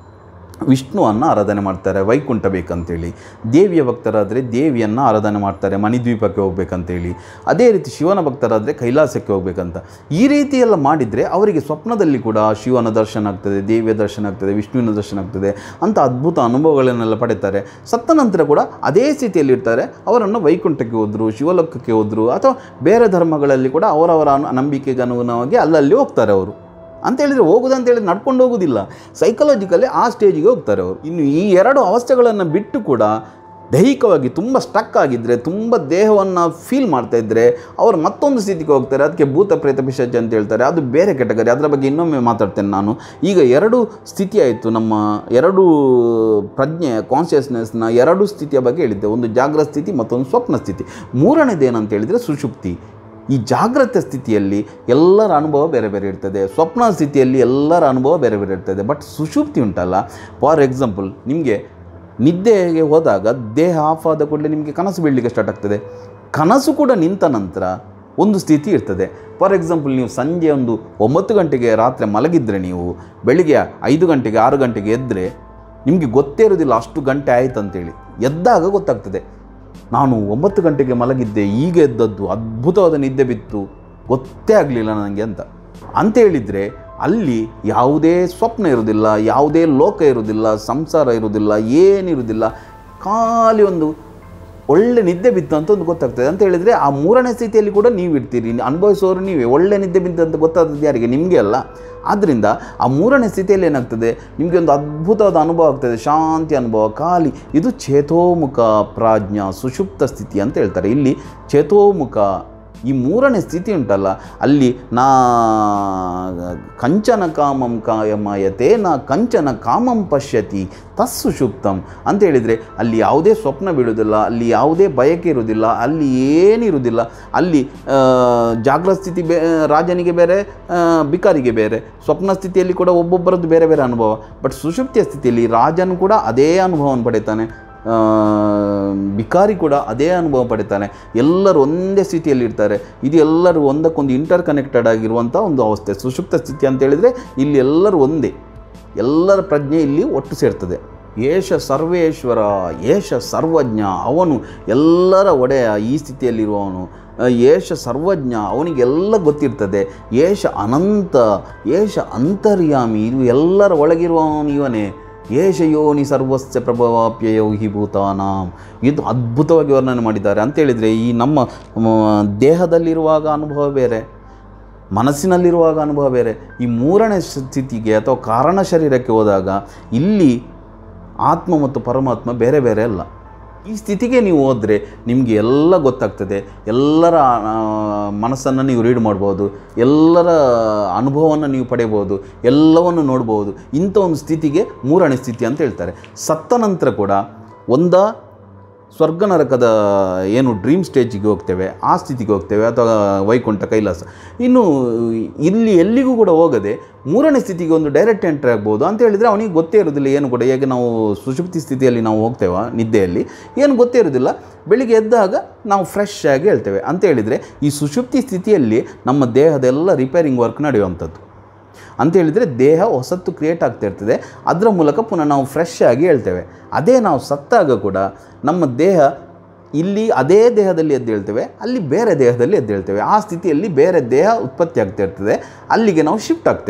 ವಿಷ್ಣುವನ್ನು ಆರಾಧನೆ ಮಾಡ್ತಾರೆ ವೈಕುಂಠ ಬೇಕಂತೇಳಿ ದೇವಿಯ ಭಕ್ತರಾದರೆ ದೇವಿಯನ್ನು ಆರಾಧನೆ ಮಾಡ್ತಾರೆ ಮಣಿದ್ವೀಪಕ್ಕೆ ಹೋಗ್ಬೇಕಂತೇಳಿ ಅದೇ ರೀತಿ ಶಿವನ ಭಕ್ತರಾದರೆ ಕೈಲಾಸಕ್ಕೆ ಹೋಗ್ಬೇಕಂತ ಈ ರೀತಿ ಎಲ್ಲ ಮಾಡಿದರೆ ಅವರಿಗೆ ಸ್ವಪ್ನದಲ್ಲಿ ಕೂಡ ಶಿವನ ದರ್ಶನ ಆಗ್ತದೆ ದೇವಿಯ ದರ್ಶನ ಆಗ್ತದೆ ವಿಷ್ಣುವಿನ ದರ್ಶನ ಆಗ್ತದೆ ಅಂತ ಅದ್ಭುತ ಅನುಭವಗಳನ್ನೆಲ್ಲ ಪಡಿತಾರೆ ಸತ್ತ ನಂತರ ಕೂಡ ಅದೇ ಸ್ಥಿತಿಯಲ್ಲಿ ಇರ್ತಾರೆ ಅವರನ್ನು ವೈಕುಂಠಕ್ಕೆ ಹೋದರು ಶಿವಲೋಕಕ್ಕೆ ಹೋದರು ಅಥವಾ ಬೇರೆ ಧರ್ಮಗಳಲ್ಲಿ ಕೂಡ ಅವರವರ ಅನು- ನಂಬಿಕೆಗೆ ಅನುಗುಣವಾಗಿ ಅಲ್ಲಲ್ಲಿ ಹೋಗ್ತಾರೆ ಅವರು ಅಂತ ಹೇಳಿದರೆ ಹೋಗುದು ಅಂತ ಹೇಳಿದ್ರೆ ನಡ್ಕೊಂಡು ಹೋಗೋದಿಲ್ಲ ಸೈಕಲಾಜಿಕಲಿ ಆ ಸ್ಟೇಜಿಗೆ ಹೋಗ್ತಾರೆ ಅವರು ಇನ್ನು ಈ ಎರಡು ಅವಸ್ಥೆಗಳನ್ನು ಬಿಟ್ಟು ಕೂಡ ದೈಹಿಕವಾಗಿ ತುಂಬ ಸ್ಟಕ್ ಆಗಿದ್ದರೆ ತುಂಬ ದೇಹವನ್ನು ಫೀಲ್ ಮಾಡ್ತಾ ಇದ್ದರೆ ಅವರು ಮತ್ತೊಂದು ಸ್ಥಿತಿಗೆ ಹೋಗ್ತಾರೆ ಅದಕ್ಕೆ ಭೂತ ಪ್ರೇತ ಪಿಶಾಚ ಅಂತ ಹೇಳ್ತಾರೆ ಅದು ಬೇರೆ ಕೆಟಗರಿ ಅದರ ಬಗ್ಗೆ ಇನ್ನೊಮ್ಮೆ ಮಾತಾಡ್ತೇನೆ ನಾನು ಈಗ ಎರಡು ಸ್ಥಿತಿ ಆಯಿತು ನಮ್ಮ ಎರಡು ಪ್ರಜ್ಞೆ ಕಾನ್ಷಿಯಸ್ನೆಸ್ನ ಎರಡು ಸ್ಥಿತಿಯ ಬಗ್ಗೆ ಹೇಳಿದ್ದೆ ಒಂದು ಜಾಗ್ರತ ಸ್ಥಿತಿ ಮತ್ತೊಂದು ಸ್ವಪ್ನ ಸ್ಥಿತಿ ಮೂರನೇದು ಏನಂತ ಹೇಳಿದರೆ ಸುಷುಪ್ತಿ ಈ ಜಾಗ್ರತ ಸ್ಥಿತಿಯಲ್ಲಿ ಎಲ್ಲರ ಅನುಭವ ಬೇರೆ ಬೇರೆ ಇರ್ತದೆ ಸ್ವಪ್ನ ಸ್ಥಿತಿಯಲ್ಲಿ ಎಲ್ಲರ ಅನುಭವ ಬೇರೆ ಬೇರೆ ಇರ್ತದೆ ಬಟ್ ಸುಷುಪ್ತಿ ಉಂಟಲ್ಲ ಫಾರ್ ಎಕ್ಸಾಂಪಲ್ ನಿಮಗೆ ನಿದ್ದೆಗೆ ಹೋದಾಗ ದೇಹ ಆಫ್ ಆದ ಕೂಡಲೇ ನಿಮಗೆ ಕನಸು ಬೀಳಲಿಕ್ಕೆ ಸ್ಟಾರ್ಟ್ ಆಗ್ತದೆ ಕನಸು ಕೂಡ ನಿಂತ ನಂತರ ಒಂದು ಸ್ಥಿತಿ ಇರ್ತದೆ ಫಾರ್ ಎಕ್ಸಾಂಪಲ್ ನೀವು ಸಂಜೆ ಒಂದು ಒಂಬತ್ತು ಗಂಟೆಗೆ ರಾತ್ರಿ ಮಲಗಿದ್ರೆ ನೀವು ಬೆಳಿಗ್ಗೆ ಐದು ಗಂಟೆಗೆ ಆರು ಗಂಟೆಗೆ ಎದ್ದರೆ ನಿಮಗೆ ಗೊತ್ತೇ ಇರೋದಿಲ್ಲ ಅಷ್ಟು ಗಂಟೆ ಆಯ್ತು ಅಂತೇಳಿ ಎದ್ದಾಗ ಗೊತ್ತಾಗ್ತದೆ ನಾನು ಒಂಬತ್ತು ಗಂಟೆಗೆ ಮಲಗಿದ್ದೆ ಈಗ ಎದ್ದದ್ದು ಅದ್ಭುತವಾದ ನಿದ್ದೆ ಬಿತ್ತು ಗೊತ್ತೇ ಆಗಲಿಲ್ಲ ನನಗೆ ಅಂತ ಅಂತ ಹೇಳಿದರೆ ಅಲ್ಲಿ ಯಾವುದೇ ಸ್ವಪ್ನ ಇರೋದಿಲ್ಲ ಯಾವುದೇ ಲೋಕ ಇರೋದಿಲ್ಲ ಸಂಸಾರ ಇರೋದಿಲ್ಲ ಏನಿರೋದಿಲ್ಲ ಖಾಲಿ ಒಂದು ಒಳ್ಳೆ ನಿದ್ದೆ ಬಿತ್ತು ಅಂತ ಒಂದು ಗೊತ್ತಾಗ್ತದೆ ಅಂತ ಹೇಳಿದರೆ ಆ ಮೂರನೇ ಸ್ಥಿತಿಯಲ್ಲಿ ಕೂಡ ನೀವು ಇರ್ತೀರಿ ಅನುಭವಿಸೋರು ನೀವೇ ಒಳ್ಳೆ ನಿದ್ದೆ ಬಿತ್ತು ಅಂತ ಗೊತ್ತಾದದ್ದು ಯಾರಿಗೆ ನಿಮಗೆ ಅಲ್ಲ ಆದ್ದರಿಂದ ಆ ಮೂರನೇ ಸ್ಥಿತಿಯಲ್ಲಿ ಏನಾಗ್ತದೆ ನಿಮಗೆ ಒಂದು ಅದ್ಭುತವಾದ ಅನುಭವ ಆಗ್ತದೆ ಶಾಂತಿ ಅನುಭವ ಖಾಲಿ ಇದು ಚೇತೋಮುಖ ಪ್ರಾಜ್ಞ ಸುಷುಪ್ತ ಸ್ಥಿತಿ ಅಂತ ಹೇಳ್ತಾರೆ ಇಲ್ಲಿ ಚೇತೋಮುಖ ಈ ಮೂರನೇ ಸ್ಥಿತಿ ಉಂಟಲ್ಲ ಅಲ್ಲಿ ನಾ ಕಂಚನ ಕಾಮಂ ಕಾಯಮಯತೆ ನಾ ಕಂಚನ ಕಾಮಂ ಪಶ್ಯತಿ ತಸ್ಸು ಶುಪ್ತಂ ಅಂತ ಹೇಳಿದರೆ ಅಲ್ಲಿ ಯಾವುದೇ ಸ್ವಪ್ನ ಬೀಳುವುದಿಲ್ಲ ಅಲ್ಲಿ ಯಾವುದೇ ಬಯಕೆ ಇರುವುದಿಲ್ಲ ಅಲ್ಲಿ ಏನಿರುವುದಿಲ್ಲ ಅಲ್ಲಿ ಆ, ಜಾಗ್ರತ ಸ್ಥಿತಿ ಬೇ ರಾಜನಿಗೆ ಬೇರೆ ಆ, ಬಿಕಾರಿಗೆ ಬೇರೆ ಸ್ವಪ್ನ ಸ್ಥಿತಿಯಲ್ಲಿ ಕೂಡ ಒಬ್ಬೊಬ್ಬರದ್ದು ಬೇರೆ ಬೇರೆ ಅನುಭವ ಬಟ್ ಸುಷುಪ್ತಿಯ ಸ್ಥಿತಿಯಲ್ಲಿ ರಾಜನು ಕೂಡ ಅದೇ ಅನುಭವವನ್ನು ಪಡಿತಾನೆ ಆ, ಬಿಕಾರಿ ಕೂಡ ಅದೇ ಅನುಭವ ಪಡಿತಾನೆ ಎಲ್ಲರೂ ಒಂದೇ ಸ್ಥಿತಿಯಲ್ಲಿ ಇರ್ತಾರೆ ಇದು ಎಲ್ಲರೂ ಒಂದಕ್ಕೊಂದು ಇಂಟರ್ ಕನೆಕ್ಟೆಡ್ ಆಗಿರುವಂಥ ಒಂದು ಅವಸ್ಥೆ ಸುಷುಪ್ತ ಸ್ಥಿತಿ ಅಂತ ಹೇಳಿದರೆ ಇಲ್ಲಿ ಎಲ್ಲರೂ ಒಂದೇ ಎಲ್ಲರ ಪ್ರಜ್ಞೆ ಇಲ್ಲಿ ಒಟ್ಟು ಸೇರ್ತದೆ ಏಷ ಸರ್ವೇಶ್ವರ ಏಷ ಸರ್ವಜ್ಞ ಅವನು ಎಲ್ಲರ ಒಡೆಯ ಈ ಸ್ಥಿತಿಯಲ್ಲಿರುವವನು ಆ, ಏಷ ಸರ್ವಜ್ಞ ಅವನಿಗೆಲ್ಲ ಗೊತ್ತಿರ್ತದೆ ಏಷ ಅನಂತ ಏಷ ಅಂತರ್ಯಾಮಿ ಇದು ಎಲ್ಲರ ಒಳಗಿರುವವನು ಇವನೇ ಏಷ ಯೋನಿ ಸರ್ವಸ್ಯ ಪ್ರಭವಾಪ್ಯಯೋ ಹಿ ಭೂತಾನಾಂ ಇದು ಅದ್ಭುತವಾಗಿ ವರ್ಣನೆ ಮಾಡಿದ್ದಾರೆ ಅಂತೇಳಿದರೆ ಈ ನಮ್ಮ ಮ, ದೇಹದಲ್ಲಿರುವಾಗ ಅನುಭವ ಬೇರೆ ಮನಸ್ಸಿನಲ್ಲಿರುವಾಗ ಅನುಭವ ಬೇರೆ ಈ ಮೂರನೇ ಸ್ಥಿತಿಗೆ ಅಥವಾ ಕಾರಣ ಶರೀರಕ್ಕೆ ಹೋದಾಗ ಇಲ್ಲಿ ಆತ್ಮ ಮತ್ತು ಪರಮಾತ್ಮ ಬೇರೆ ಬೇರೆ ಅಲ್ಲ ಈ ಸ್ಥಿತಿಗೆ ನೀವು ಹೋದರೆ ನಿಮಗೆ ಎಲ್ಲ ಗೊತ್ತಾಗ್ತದೆ ಎಲ್ಲರ ಮನಸ್ಸನ್ನು ನೀವು ರೀಡ್ ಮಾಡ್ಬೋದು ಎಲ್ಲರ ಅನುಭವವನ್ನು ನೀವು ಪಡೆಯಬಹುದು ಎಲ್ಲವನ್ನು ನೋಡ್ಬೋದು ಇಂಥ ಒಂದು ಸ್ಥಿತಿಗೆ ಮೂರನೇ ಸ್ಥಿತಿ ಅಂತ ಹೇಳ್ತಾರೆ ಸತ್ತ ನಂತರ ಕೂಡ ಒಂದ ಸ್ವರ್ಗ ನರಕದ ಏನು ಡ್ರೀಮ್ ಸ್ಟೇಜಿಗೆ ಹೋಗ್ತೇವೆ ಆ ಸ್ಥಿತಿಗೆ ಹೋಗ್ತೇವೆ ಅಥವಾ ವೈಕುಂಠ ಕೈಲಾಸ ಇನ್ನು ಇಲ್ಲಿ ಎಲ್ಲಿಗೂ ಕೂಡ ಹೋಗದೆ ಮೂರನೇ ಸ್ಥಿತಿಗೆ ಒಂದು ಡೈರೆಕ್ಟ್ ಎಂಟ್ರಿ ಆಗ್ಬೋದು ಅಂತ ಹೇಳಿದರೆ ಅವನಿಗೆ ಗೊತ್ತೇ ಇರೋದಿಲ್ಲ ಏನು ಕೂಡ ಹೇಗೆ ನಾವು ಸುಷುಪ್ತಿ ಸ್ಥಿತಿಯಲ್ಲಿ ನಾವು ಹೋಗ್ತೇವ ನಿದ್ದೆಯಲ್ಲಿ ಏನು ಗೊತ್ತೇ ಇರೋದಿಲ್ಲ ಬೆಳಿಗ್ಗೆ ಎದ್ದಾಗ ನಾವು ಫ್ರೆಶ್ ಆಗಿ ಹೇಳ್ತೇವೆ ಅಂತ ಹೇಳಿದರೆ ಈ ಸುಷುಪ್ತಿ ಸ್ಥಿತಿಯಲ್ಲಿ ನಮ್ಮ ದೇಹದೆಲ್ಲ ರಿಪೇರಿಂಗ್ ವರ್ಕ್ ನಡೆಯುವಂಥದ್ದು ಅಂತ ಹೇಳಿದರೆ ದೇಹ ಹೊಸತ್ತು ಕ್ರಿಯೇಟ್ ಆಗ್ತಾ ಇರ್ತದೆ ಅದರ ಮೂಲಕ ಪುನಃ ನಾವು ಫ್ರೆಶ್ ಆಗಿ ಹೇಳ್ತೇವೆ ಅದೇ ನಾವು ಸತ್ತಾಗ ಕೂಡ ನಮ್ಮ ದೇಹ ಇಲ್ಲಿ ಅದೇ ದೇಹದಲ್ಲಿ ಎದ್ದೇಳ್ತೇವೆ ಅಲ್ಲಿ ಬೇರೆ ದೇಹದಲ್ಲಿ ಎದ್ದೇಳ್ತೇವೆ ಆ ಸ್ಥಿತಿಯಲ್ಲಿ ಬೇರೆ ದೇಹ ಉತ್ಪತ್ತಿ ಆಗ್ತಾ ಇರ್ತದೆ ಅಲ್ಲಿಗೆ ನಾವು ಶಿಫ್ಟ್ ಆಗ್ತೇವೆ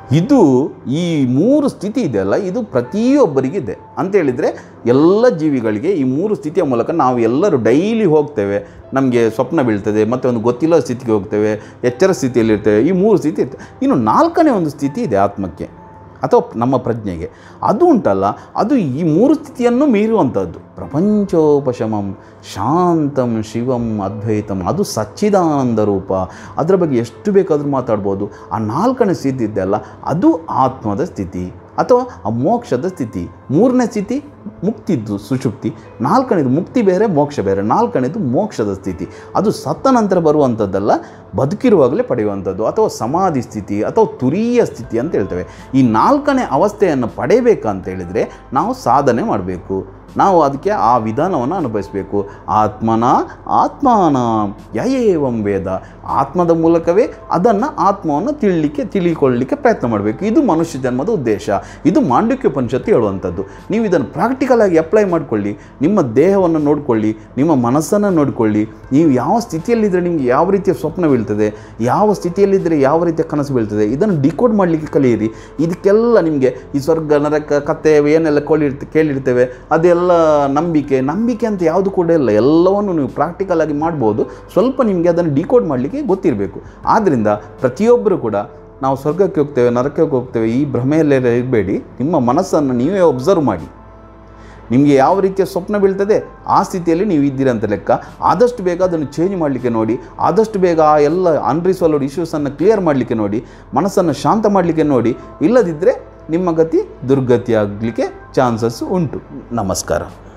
ಇದು ಈ ಮೂರು ಸ್ಥಿತಿ ಇದೆಯಲ್ಲ ಇದು ಪ್ರತಿಯೊಬ್ಬರಿಗಿದೆ ಅಂತೇಳಿದರೆ ಎಲ್ಲ ಜೀವಿಗಳಿಗೆ ಈ ಮೂರು ಸ್ಥಿತಿಯ ಮೂಲಕ ನಾವು ಎಲ್ಲರೂ ಡೈಲಿ ಹೋಗ್ತೇವೆ ನಮಗೆ ಸ್ವಪ್ನ ಬೀಳ್ತದೆ ಮತ್ತು ಒಂದು ಗೊತ್ತಿಲ್ಲದ ಸ್ಥಿತಿಗೆ ಹೋಗ್ತೇವೆ ಎಚ್ಚರ ಸ್ಥಿತಿಯಲ್ಲಿರ್ತೇವೆ ಈ ಮೂರು ಸ್ಥಿತಿ ಇರ್ತದೆ ಇನ್ನು ನಾಲ್ಕನೇ ಒಂದು ಸ್ಥಿತಿ ಇದೆ ಆತ್ಮಕ್ಕೆ ಅಥವಾ ನಮ್ಮ ಪ್ರಜ್ಞೆಗೆ ಅದು ಉಂಟಲ್ಲ ಅದು ಈ ಮೂರು ಸ್ಥಿತಿಯನ್ನು ಮೀರುವಂಥದ್ದು ಪ್ರಪಂಚೋಪಶಮಂ ಶಾಂತಂ ಶಿವಂ ಅದ್ವೈತಂ ಅದು ಸಚ್ಚಿದಾನಂದ ರೂಪ ಅದರ ಬಗ್ಗೆ ಎಷ್ಟು ಬೇಕಾದರೂ ಮಾತಾಡ್ಬೋದು ಆ ನಾಲ್ಕನೇ ಸ್ಥಿತಿ ಇದೆಯಲ್ಲ ಅದು ಆತ್ಮದ ಸ್ಥಿತಿ ಅಥವಾ ಆ ಮೋಕ್ಷದ ಸ್ಥಿತಿ ಮೂರನೇ ಸ್ಥಿತಿ ಮುಕ್ತಿದ್ದು ಸುಷುಪ್ತಿ ನಾಲ್ಕನೇದು ಮುಕ್ತಿ ಬೇರೆ ಮೋಕ್ಷ ಬೇರೆ ನಾಲ್ಕನೇದು ಮೋಕ್ಷದ ಸ್ಥಿತಿ ಅದು ಸತ್ತ ನಂತರ ಬರುವಂಥದ್ದಲ್ಲ ಬದುಕಿರುವಾಗಲೇ ಪಡೆಯುವಂಥದ್ದು ಅಥವಾ ಸಮಾಧಿ ಸ್ಥಿತಿ ಅಥವಾ ತುರೀಯ ಸ್ಥಿತಿ ಅಂತ ಹೇಳ್ತೇವೆ ಈ ನಾಲ್ಕನೇ ಅವಸ್ಥೆಯನ್ನು ಪಡೆಯಬೇಕಂತ ಹೇಳಿದರೆ ನಾವು ಸಾಧನೆ ಮಾಡಬೇಕು ನಾವು ಅದಕ್ಕೆ ಆ ವಿಧಾನವನ್ನು ಅನುಭವಿಸಬೇಕು ಆತ್ಮನ ಆತ್ಮಾನ ಯಯೇವಂ ವೇದ ಆತ್ಮದ ಮೂಲಕವೇ ಅದನ್ನು ಆತ್ಮವನ್ನು ತಿಳಿಲಿಕ್ಕೆ ತಿಳಿಕೊಳ್ಳಲಿಕ್ಕೆ ಪ್ರಯತ್ನ ಮಾಡಬೇಕು ಇದು ಮನುಷ್ಯ ಜನ್ಮದ ಉದ್ದೇಶ ಇದು ಮಾಂಡಕ್ಯ ಉಪನಿಷತ್ತು ಹೇಳುವಂಥದ್ದು ನೀವು ಇದನ್ನು ಪ್ರಾಕ್ಟಿಕಲ್ ಆಗಿ ಅಪ್ಲೈ ಮಾಡಿಕೊಳ್ಳಿ ನಿಮ್ಮ ದೇಹವನ್ನು ನೋಡಿಕೊಳ್ಳಿ ನಿಮ್ಮ ಮನಸ್ಸನ್ನು ನೋಡಿಕೊಳ್ಳಿ ನೀವು ಯಾವ ಸ್ಥಿತಿಯಲ್ಲಿದ್ದರೆ ನಿಮಗೆ ಯಾವ ರೀತಿಯ ಸ್ವಪ್ನ ಬೀಳ್ತದೆ ಯಾವ ಸ್ಥಿತಿಯಲ್ಲಿದ್ದರೆ ಯಾವ ರೀತಿಯ ಕನಸು ಬೀಳ್ತದೆ ಇದನ್ನು ಡಿಕೋಡ್ ಮಾಡಲಿಕ್ಕೆ ಕಲಿಯಿರಿ ಇದಕ್ಕೆಲ್ಲ ನಿಮಗೆ ಈ ಸ್ವರ್ಗ ನರಕ ಕತೆ ಏನೆಲ್ಲ ಕೇಳಿರ್ತ ಕೇಳಿರ್ತೇವೆ ಅದೆಲ್ಲ ನಂಬಿಕೆ ನಂಬಿಕೆ ಅಂತ ಯಾವುದು ಕೂಡ ಇಲ್ಲ ಎಲ್ಲವನ್ನು ನೀವು ಪ್ರಾಕ್ಟಿಕಲ್ ಆಗಿ ಮಾಡ್ಬೋದು ಸ್ವಲ್ಪ ನಿಮಗೆ ಅದನ್ನು ಡಿಕೋಡ್ ಮಾಡಲಿಕ್ಕೆ ಗೊತ್ತಿರಬೇಕು ಆದ್ದರಿಂದ ಪ್ರತಿಯೊಬ್ಬರು ಕೂಡ ನಾವು ಸ್ವರ್ಗಕ್ಕೆ ಹೋಗ್ತೇವೆ ನರಕಕ್ಕೆ ಹೋಗ್ತೇವೆ ಈ ಭ್ರಮೆಯಲ್ಲೇ ಇರಬೇಡಿ ನಿಮ್ಮ ಮನಸ್ಸನ್ನು ನೀವೇ ಒಬ್ಸರ್ವ್ ಮಾಡಿ ನಿಮಗೆ ಯಾವ ರೀತಿಯ ಸ್ವಪ್ನ ಬೀಳ್ತದೆ ಆ ಸ್ಥಿತಿಯಲ್ಲಿ ನೀವು ಇದ್ದೀರ ಅಂತ ಲೆಕ್ಕ ಆದಷ್ಟು ಬೇಗ ಅದನ್ನು ಚೇಂಜ್ ಮಾಡಲಿಕ್ಕೆ ನೋಡಿ ಆದಷ್ಟು ಬೇಗ ಆ ಎಲ್ಲ ಅನ್ರಿಸಾಲ್ವ್ಡ್ ಇಶ್ಯೂಸನ್ನು ಕ್ಲಿಯರ್ ಮಾಡಲಿಕ್ಕೆ ನೋಡಿ ಮನಸ್ಸನ್ನು ಶಾಂತ ಮಾಡಲಿಕ್ಕೆ ನೋಡಿ ಇಲ್ಲದಿದ್ದರೆ ನಿಮ್ಮ ಗತಿ ದುರ್ಗತಿ ಆಗಲಿಕ್ಕೆ ಚಾನ್ಸಸ್ ಉಂಟು ನಮಸ್ಕಾರ